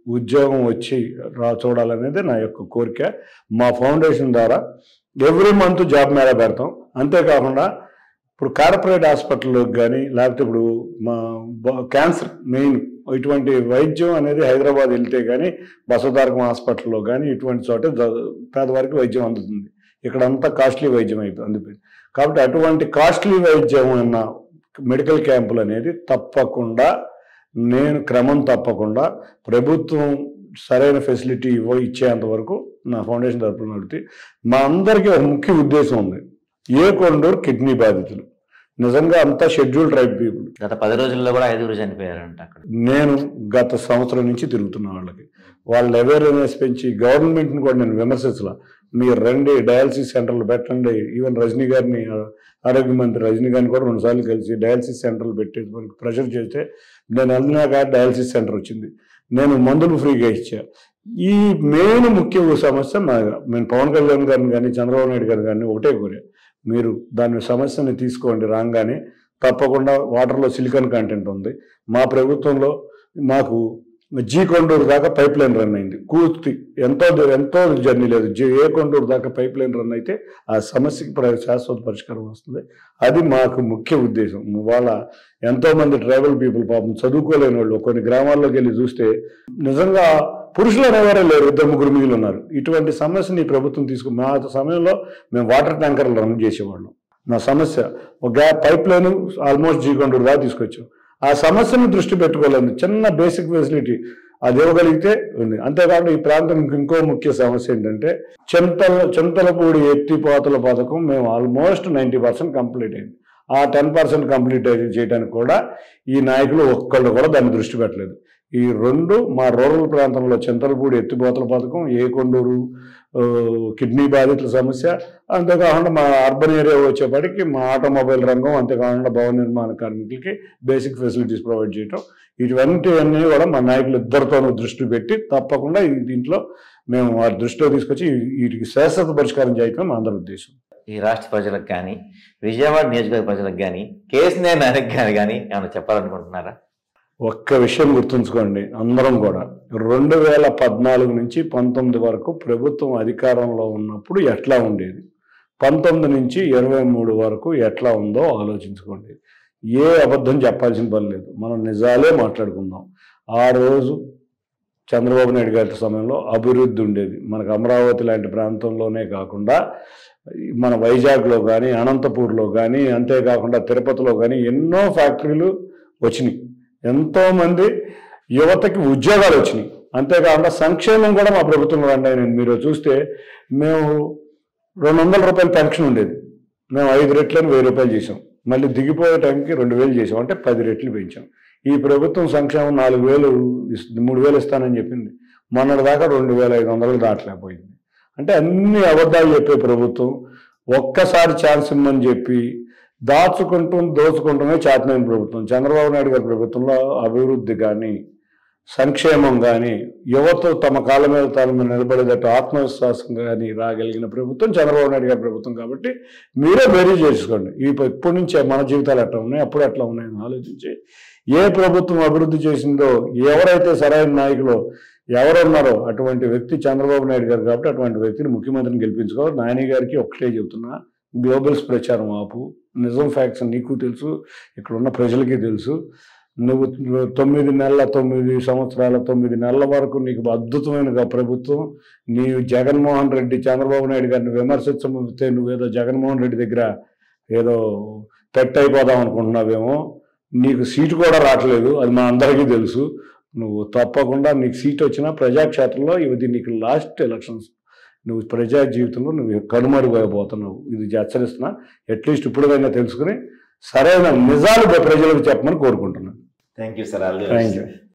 Speaker 2: ఉద్యోగం వచ్చి రా చూడాలనేది నా యొక్క కోరిక మా ఫౌండేషన్ ద్వారా ఎవ్రీ మంత్ జాబ్ మేళా పెడతాం అంతేకాకుండా ఇప్పుడు కార్పొరేట్ హాస్పిటల్లోకి కానీ లేకపోతే ఇప్పుడు మా బ- క్యాన్సర్ మెయిన్ ఇటువంటి వైద్యం అనేది హైదరాబాద్ వెళ్తే కానీ బసవతారకం హాస్పిటల్లో కానీ ఇటువంటి చోట ద- పేదవారికి వైద్యం అందుతుంది ఇక్కడ అంతా కాస్ట్లీ వైద్యం అయిపోతుంది కాబట్టి అటువంటి కాస్ట్లీ వైద్యం ఉన్న మెడికల్ క్యాంపులు అనేది తప్పకుండా నేను క్రమం తప్పకుండా ప్రభుత్వం సరైన ఫెసిలిటీ ఇవ్వ ఇచ్చేంత వరకు నా ఫౌండేషన్ తరపున నడిపి మా అందరికీ ఒక ముఖ్య ఉద్దేశం ఉంది ఏ కొండూరు కిడ్నీ బాధితులు నిజంగా అంతా షెడ్యూల్ ట్రైబ్ పీపుల్
Speaker 1: గత పది రోజుల్లో కూడా ఐదుగురు చనిపోయారంట అక్కడ
Speaker 2: నేను గత సంవత్సరం నుంచి తిరుగుతున్న వాళ్ళకి వాళ్ళ అవేర్నెస్ పెంచి గవర్నమెంట్ని కూడా నేను విమర్శించలా మీరు రండి డయాలసిస్ సెంటర్లు పెట్టండి ఈవెన్ రజనీ గారిని ఆ, ఆరోగ్య మంత్రి రజనీ గారిని కూడా రెండుసార్లు కలిసి డయాలసిస్ సెంటర్లు పెట్టి మనకి ప్రెషర్ చేస్తే నేను వెళ్ళినాక డయాలసిస్ సెంటర్ వచ్చింది నేను మందులు ఫ్రీగా ఇచ్చా ఈ మెయిన్ ముఖ్య సమస్య నా నేను పవన్ కళ్యాణ్ గారిని కానీ చంద్రబాబు నాయుడు గారిని కానీ ఒకటే కోరా మీరు దాని సమస్యని తీసుకోండి రాగానే తప్పకుండా వాటర్లో సిలికాన్ కంటెంట్ ఉంది మా ప్రభుత్వంలో మాకు జీ కొండూరు దాకా పైప్ లైన్ రన్ అయింది పూర్తి ఎంతో దూ- ఎంతో జర్నీ లేదు జీ ఏ కొండూరు దాకా పైప్ లైన్ రన్ అయితే ఆ సమస్యకి ప్ర- శాశ్వత పరిష్కారం వస్తుంది అది మాకు ముఖ్య ఉద్దేశం వాళ్ళ ఎంతో మంది ట్రైబల్ పీపుల్ పాపం చదువుకోలేని వాళ్ళు కొన్ని గ్రామాల్లోకి వెళ్ళి చూస్తే నిజంగా పురుషులు అనేవారే లేరు ఇద్దరు ముగ్గురు మిగిలి ఉన్నారు ఇటువంటి సమస్యని ఈ ప్రభుత్వం తీసుకు మా సమయంలో మేము వాటర్ ట్యాంకర్లు రన్ చేసేవాళ్ళం నా సమస్య ఒక గ్యా- pipeline almost G Konduru దాకా తీసుకొచ్చాం ఆ సమస్యను దృష్టి పెట్టుకోలేదు చిన్న బేసిక్ ఫెసిలిటీ అది ఇవ్వగలిగితే ఉంది అంతేకాకుండా ఈ ప్రాంతం ఇంకో ముఖ్య సమస్య ఏంటంటే చింతల చింతలపూడి ఎత్తిపోతల పథకం మేము ఆల్మోస్ట్ నైంటీ పర్సెంట్ కంప్లీట్ అయింది ఆ టెన్ పర్సెంట్ కంప్లీట్ అయ్యి చేయడానికి కూడా ఈ నాయకులు ఒక్కళ్ళు కూడా దాన్ని దృష్టి పెట్టలేదు ఈ రెండు మా రూరల్ ప్రాంతంలో చింతలపూడి ఎత్తిపోతల పథకం ఏ కొండూరు ఆ, కిడ్నీ బాధితుల సమస్య అంతేకాకుండా మా అర్బన్ ఏరియా వచ్చేప్పటికి మా ఆటోమొబైల్ రంగం అంతేకాకుండా భవన నిర్మాణ కార్మికులకి బేసిక్ ఫెసిలిటీస్ ప్రొవైడ్ చేయటం ఇటువంటివన్నీ కూడా మా నాయకులు ఇద్దరితోనూ దృష్టి పెట్టి తప్పకుండా ఈ దీంట్లో మేము వారి దృష్టిలో తీసుకొచ్చి ఈ- వీటికి శాశ్వత పరిష్కారం చేయటం మా అందరి ఉద్దేశం
Speaker 1: ఈ రాష్ట్ర ప్రజలకు కానీ విజయవాడ నియోజకవర్గ ప్రజలకు కానీ కేసీఆర్ నాయక్ గారు కానీ ఏమైనా చెప్పాలనుకుంటున్నారా
Speaker 2: ఒక్క విషయం గుర్తుంచుకోండి అందరం కూడా రెండు వేల పద్నాలుగు నుంచి పంతొమ్మిది వరకు ప్రభుత్వం అధికారంలో ఉన్నప్పుడు ఎట్లా ఉండేది పంతొమ్మిది నుంచి ఇరవై మూడు వరకు ఎట్లా ఉందో ఆలోచించుకోండి ఏ అబద్ధం చెప్పాల్సిన పని లేదు మనం నిజాలే మాట్లాడుకుందాం ఆ రోజు చంద్రబాబు నాయుడు గారి సమయంలో అభివృద్ధి ఉండేది మనకు అమరావతి లాంటి ప్రాంతంలోనే కాకుండా మన వైజాగ్లో కానీ అనంతపూర్లో కానీ అంతేకాకుండా తిరుపతిలో కానీ ఎన్నో ఫ్యాక్టరీలు వచ్చినాయి ఎంతోమంది యువతకి ఉద్యోగాలు వచ్చినాయి అంతేకాకుండా సంక్షేమం కూడా మా ప్రభుత్వంలో రండి నేను మీరు చూస్తే మేము రెండు వందల రూపాయల పెన్షన్ ఉండేది మేము ఐదు రెట్లని వెయ్యి రూపాయలు చేసాం మళ్ళీ దిగిపోయే టైంకి రెండు వేలు చేసాం అంటే పది రెట్లు పెంచాం ఈ ప్రభుత్వం సంక్షేమం నాలుగు వేలు ఇస్- మూడు వేలు ఇస్తానని చెప్పింది మొన్నటి దాకా రెండు వేల ఐదు వందలు దాటలేకపోయింది అంటే అన్ని అబద్ధాలు చెప్పే ప్రభుత్వం ఒక్కసారి ఛాన్స్ ఇమ్మని చెప్పి దాచుకుంటూ దోచుకుంటూనే చేతనైన ప్రభుత్వం చంద్రబాబు నాయుడు గారి ప్రభుత్వంలో అభివృద్ధి కానీ సంక్షేమం కానీ యువత తమ కాళ్ళ మీద తాను నిలబడేటట్టు ఆత్మవిశ్వాసం కానీ రాగలిగిన ప్రభుత్వం చంద్రబాబు నాయుడు గారి ప్రభుత్వం కాబట్టి మీరే బేరీ చేసుకోండి ఈ ఇప్పటి నుంచే మన జీవితాలు ఎట్లా ఉన్నాయి అప్పుడు ఎట్లా ఉన్నాయని ఆలోచించి ఏ ప్రభుత్వం అభివృద్ధి చేసిందో ఎవరైతే సరైన నాయకులు ఎవరున్నారో అటువంటి వ్యక్తి చంద్రబాబు నాయుడు గారు కాబట్టి అటువంటి వ్యక్తిని ముఖ్యమంత్రిని గెలిపించుకో నాని గారికి ఒకటే చెబుతున్నా గ్లోబల్స్ ప్రచారం ఆపు నిజం ఫ్యాక్ట్స్ నీకు తెలుసు ఇక్కడ ఉన్న ప్రజలకి తెలుసు నువ్వు నువ్వు తొమ్మిది నెలల తొమ్మిది సంవత్సరాల తొమ్మిది నెలల వరకు నీకు అద్భుతమైన గా ప్రభుత్వం నీ జగన్మోహన్ రెడ్డి చంద్రబాబు నాయుడు గారిని విమర్శించకపోతే నువ్వేదో జగన్మోహన్ రెడ్డి దగ్గర ఏదో పెట్ అయిపోదాం అనుకుంటున్నావేమో నీకు సీటు కూడా రావట్లేదు అది మా అందరికీ తెలుసు నువ్వు తప్పకుండా నీకు సీట్ వచ్చినా ప్రజాక్షేత్రంలో ఇది నీకు లాస్ట్ ఎలక్షన్స్ నువ్వు ప్రజా జీవితంలో నువ్వు కనుమరుగైపోతున్నావు ఇది హెచ్చరిస్తున్నా అట్లీస్ట్ ఇప్పుడుదైనా తెలుసుకుని సరైన నిజాలు ప్రజలకు చెప్పమని కోరుకుంటున్నాను
Speaker 1: thank you sir
Speaker 2: thank you